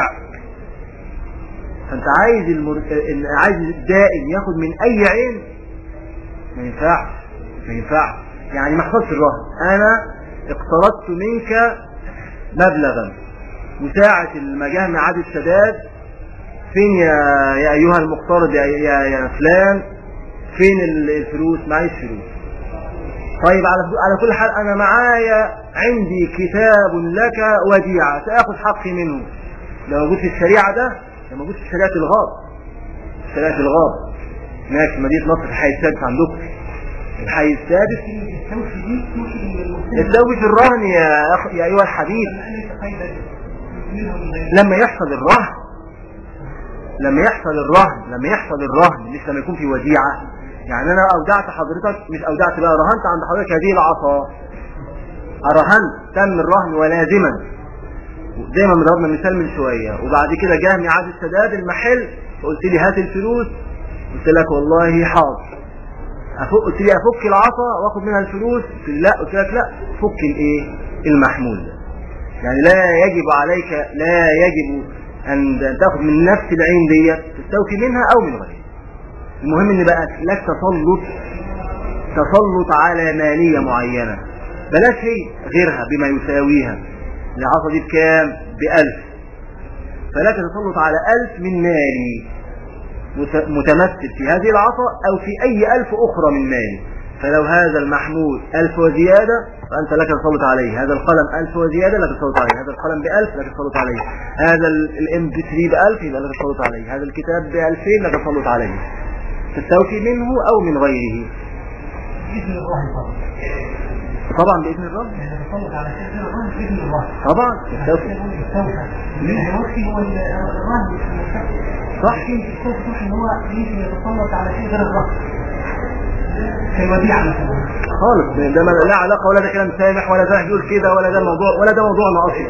فانت عايز المر... ال- عايز الدائن ياخد من اي عين ما ينفعش ما ينفعش يعني ما حصلش الرهن انا اقترضت منك مبلغا وساعة المجاه ميعاد السداد فين يا يا ايها المقترض يا يا, يا فلان فين ال- الفلوس معيش فلوس طيب على على كل حال انا معايا عندي كتاب لك وديعة ساخذ حقي منه ده موجود في الشريعة ده ده موجود في شريعة الغاب شريعة الغاب هناك في مدينة نصر في الحي السادس عندكم الحي السادس يستوفي دي توفي للمسلم التوبة في الرهن يا أخ... يا أيها الحبيب لما قال لك فايدة منها من غير لما يحصل الرهن لما يحصل الرهن لما يحصل الرهن مش لما يكون في وديعة يعني أنا أودعت حضرتك مش أودعت بقى رهنت عند حضرتك هذه العصا رهنت تم الرهن ولازما زي ما ضربنا مثال من شوية وبعد كده جاء ميعاد السداد المحل فقلت لي هات الفلوس قلت لك والله حاضر أفك قلت لي افك العصا واخد منها الفلوس قلت لي لا قلت لك لا فك الايه المحمول ده يعني لا يجب عليك لا يجب ان تاخذ من نفس العين ديت تستوفي منها او من غيرها المهم ان بقى لك تسلط تسلط على ماليه معينه بلاش هي غيرها بما يساويها العصا دي بكام بألف فلك تسلط على ألف من مالي مت- متمثل في هذه العصا أو في أي ألف أخرى من مالي فلو هذا المحمول ألف وزيادة فأنت لك تسلط عليه هذا القلم ألف وزيادة لك تسلط عليه هذا القلم بألف لك تسلط عليه هذا الام بي 3 بألف يبقى لك تسلط عليه هذا الكتاب بألفين لك تسلط عليه تستوفي منه أو من غيره بإذن الراهن طبعا طبعا بإذن الرب يعني تسلط على شيء غير الراهن بإذن الراهن طبعا تستوفي يقول يستوفى اللي هيوفي هو ال- الراهن مش المستوفى صح لكن الصوت صح ان هو يمكن يتسلط على شيء غير الراهن كالوديعة مثلا خالص ده ما لا علاقة ولا ده كلام سامح ولا ده بيقول كده ولا ده موضوع ولا ده موضوعنا أصلا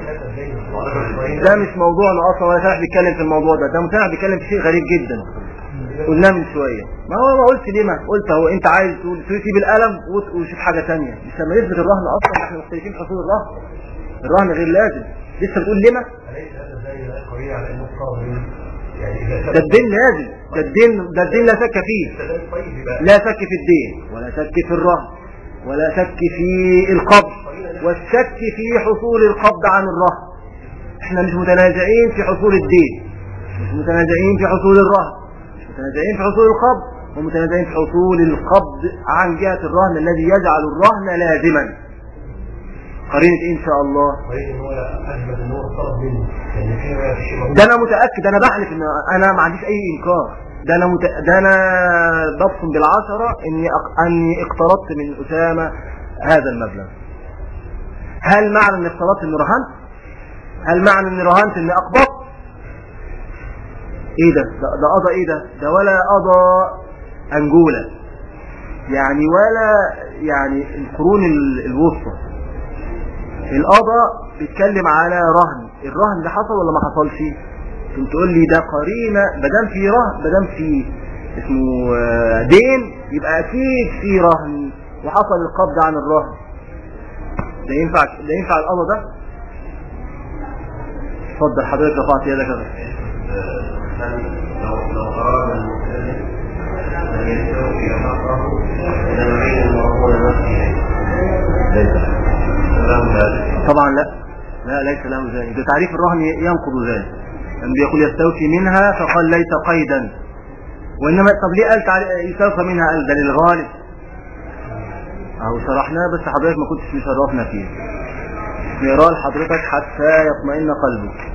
ده مش موضوعنا اصلا ولا سامح بيتكلم في الموضوع ده ده سامح بيتكلم في شيء غريب جدا قلناه من شويه ما هو ما قلت ليه ما قلت هو انت عايز تقول تسيب القلم وت- وشوف حاجه ثانيه مش لما يثبت الرهن اصلا احنا مختلفين في حصول الرهن الرهن غير لازم لسه بتقول لما أليس هذا زي قوية على أنه قابل يعني إذا ده الدين لازم ده الدين ده الدين لا شك فيه طيب يبقى لا شك في الدين ولا شك في الرهن ولا شك في القبض والشك في حصول القبض عن الرهن احنا مش متنازعين في حصول الدين مش متنازعين في حصول الرهن مش متنازعين في حصول القبض ومتنازعين في حصول القبض عن جهة الرهن الذي يجعل الرهن لازما قرينة إيه ان شاء الله طريق ان هو اثبت ان هو طلب منه لان في روايه في شيء ده انا متاكد انا بحلف ان انا ما عنديش اي انكار ده انا مت... ده انا ببصم بالعشره اني أق... اني اقترضت من اسامه هذا المبلغ هل معنى اني اقترضت اني رهنت هل معنى اني رهنت اني اقبض ايه ده ده, ده قضى ايه ده ده ولا قضى انجوله يعني ولا يعني القرون ال- الوسطى القضاء بيتكلم على رهن الرهن ده حصل ولا ما حصلش كنت تقول لي ده قرينه ما دام في رهن ما دام في اسمه آه، دين يبقى اكيد في رهن وحصل القبض عن الرهن ده ينفع ده ينفع القضاء ده اتفضل حضرتك رفعت يدك يا باشا. لو لو أراد المسلم أن يستوفي حقه لنعيد المرهون نفسه ليس له ذلك طبعا لا لا ليس له ذلك ده تعريف الرهن ينقض ذلك لما بيقول يستوفي منها فقال ليس قيدا وانما طب ليه قال تعري- يستوفى منها قال ده للغالب اهو شرحناه بس حضرتك ما كنتش مشرفنا فيه نقراه لحضرتك حتى يطمئن قلبك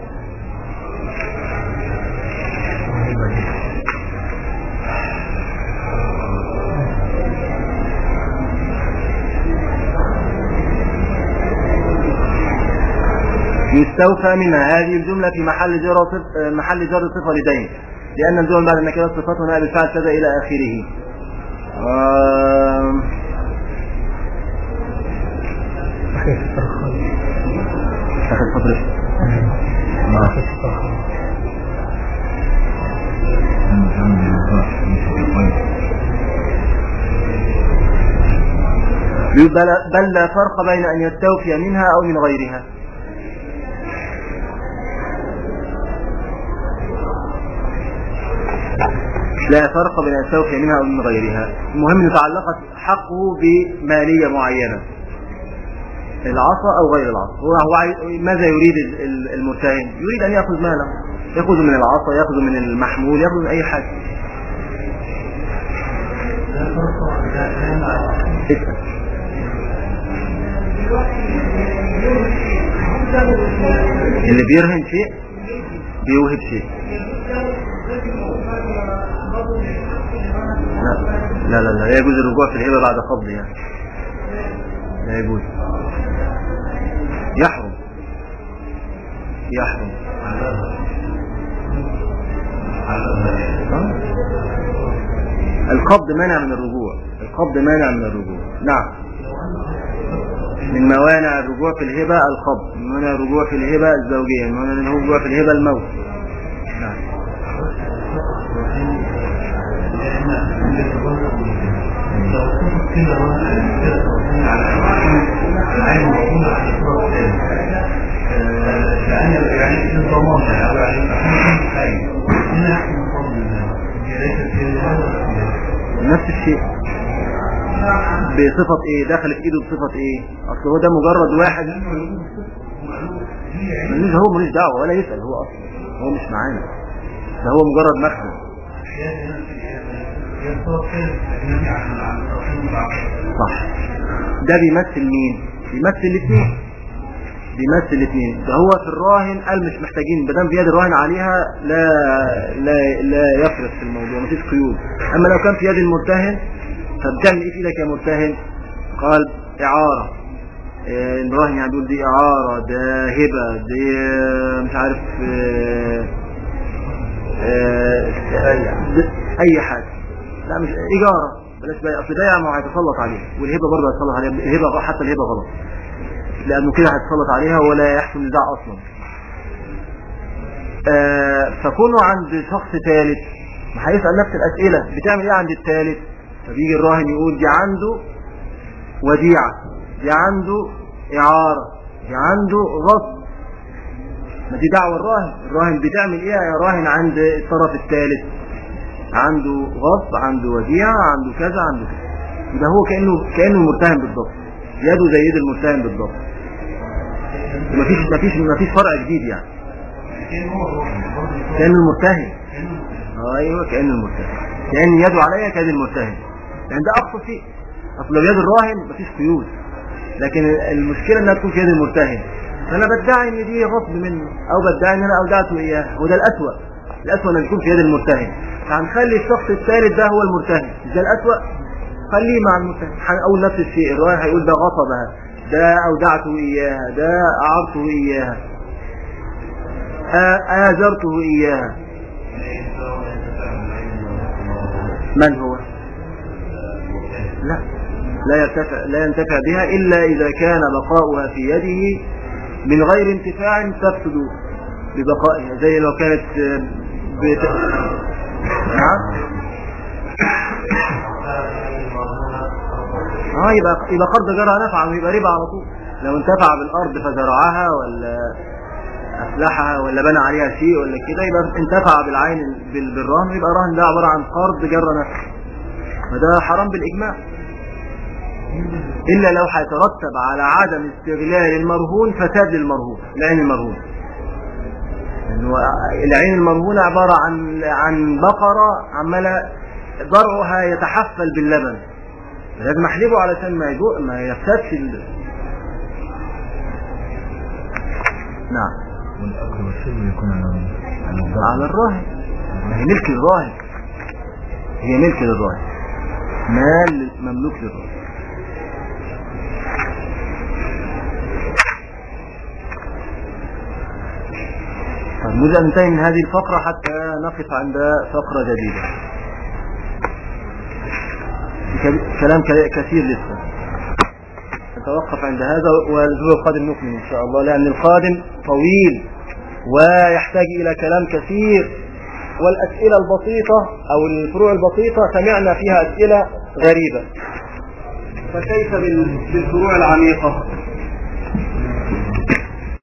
يستوفى منها هذه الجملة في محل جر صف... محل جر صفة لدين لأن الجمل بعد النكرة صفات هنا بالفعل كذا إلى آخره آم، آخر فترة بل, بل لا فرق بين أن يستوفي منها أو من غيرها لا فرق بين أن يستوفي منها أو من غيرها المهم أن تعلقت حقه بمالية معينة العصا أو غير العصا هو, هو عاي- ماذا يريد ال- ال- المرتهن يريد أن يأخذ ماله يأخذ من العصا يأخذ من المحمول يأخذ من أي حاجة اسأل اللي بيرهن شيء بيوهب شيء لا لا لا لا لا يجوز الرجوع في الهبة بعد قبض يعني لا يجوز يحرم يحرم آه. القبض مانع من الرجوع القبض مانع من الرجوع نعم من موانع الرجوع في الهبة القبض من موانع الرجوع في الهبة الزوجية من موانع الرجوع في الهبة الموت نعم نفس الشيء بصفة ايه دخل في ايده بصفة ايه اصل هو ده مجرد واحد ملوش هو ملوش دعوة ولا يسأل هو اصلا هو مش معانا ده هو مجرد مخزن صح ده بيمثل مين بيمثل الاثنين بيمثل الاثنين ده هو في الراهن قال مش محتاجين ما دام في يد الراهن عليها لا لا لا يفرق في الموضوع مفيش قيود اما لو كان في يد المرتهن فبتعمل ايه في ايدك يا مرتهن قال اعاره آه، الراهن يعني بيقول دي اعاره ده هبه دي آه، مش عارف آه، آه، د- اي حاجه لا مش اجاره بلاش بيع اصل بيع ما هو هيتسلط عليه والهبه برضه هيتسلط عليها الهبه حتى الهبه غلط لانه كده هيتسلط عليها ولا يحصل نزاع اصلا آه، فكونه عند شخص ثالث ما هيسال نفس الاسئله بتعمل ايه عند الثالث فبيجي الراهن يقول دي عنده وديعه دي عنده اعاره دي عنده غصب ما دي دعوه الراهن الراهن بتعمل ايه يا راهن عند الطرف الثالث عنده غصب عنده وديعه عنده كذا عنده كذا يبقى هو كأنه كأنه المرتهن بالضبط يده زي يد المرتهن بالضبط مفيش مفيش مفيش فرع جديد يعني كأنه المرتهن ايوه كأنه المرتهن كأن يده عليا كيد المرتهن يعني ده اقصى شيء اصل لو يد الراهن مفيش قيود لكن المشكله انها تكون في يد المرتهن فانا بدعي ان دي غصب منه او بدعي ان انا اودعته اياه وده الاسوأ الاسوأ انه يكون في يد المرتهن فهنخلي الشخص الثالث ده هو المرتهن مش ده الاسوأ خليه مع المرتهن هنقول نفس الشيء الراهن هيقول ده غصبها ده اودعته اياها ده اعرته اياها آ- آزرته اياها من هو لا لا ينتفع, لا ينتفع بها إلا إذا كان بقاؤها في يده من غير انتفاع تفسد ببقائها زي لو كانت آه، بت... نعم اه يبقى يبقى قرض جرى نفعا ويبقى ربا على طول لو انتفع بالارض فزرعها ولا افلحها ولا بنى عليها شيء ولا كده يبقى انتفع بالعين بال- بالرهن يبقى الرهن ده عباره عن قرض جرى نفع فده حرام بالاجماع الا لو هيترتب على عدم استغلال المرهون فساد للمرهون العين المرهون لأنه العين المرهونة عبارة عن عن بقرة عمالة ضرعها يتحفل باللبن لازم احلبه علشان ما يجوع ما يفسدش ال... نعم والأكل والشرب يكون على على الضرب. على الراهن ما هي ملك للراهن هي ملك للراهن مال مملوك للراهن طيب نريد أن ننتهي من هذه الفقرة حتى نقف عند فقرة جديدة كل- كلام ك- كثير لسه نتوقف عند هذا والأسبوع القادم نكمل إن شاء الله لأن القادم طويل ويحتاج إلى كلام كثير والأسئلة البسيطة أو الفروع البسيطة سمعنا فيها أسئلة غريبة فكيف بال- بالفروع العميقة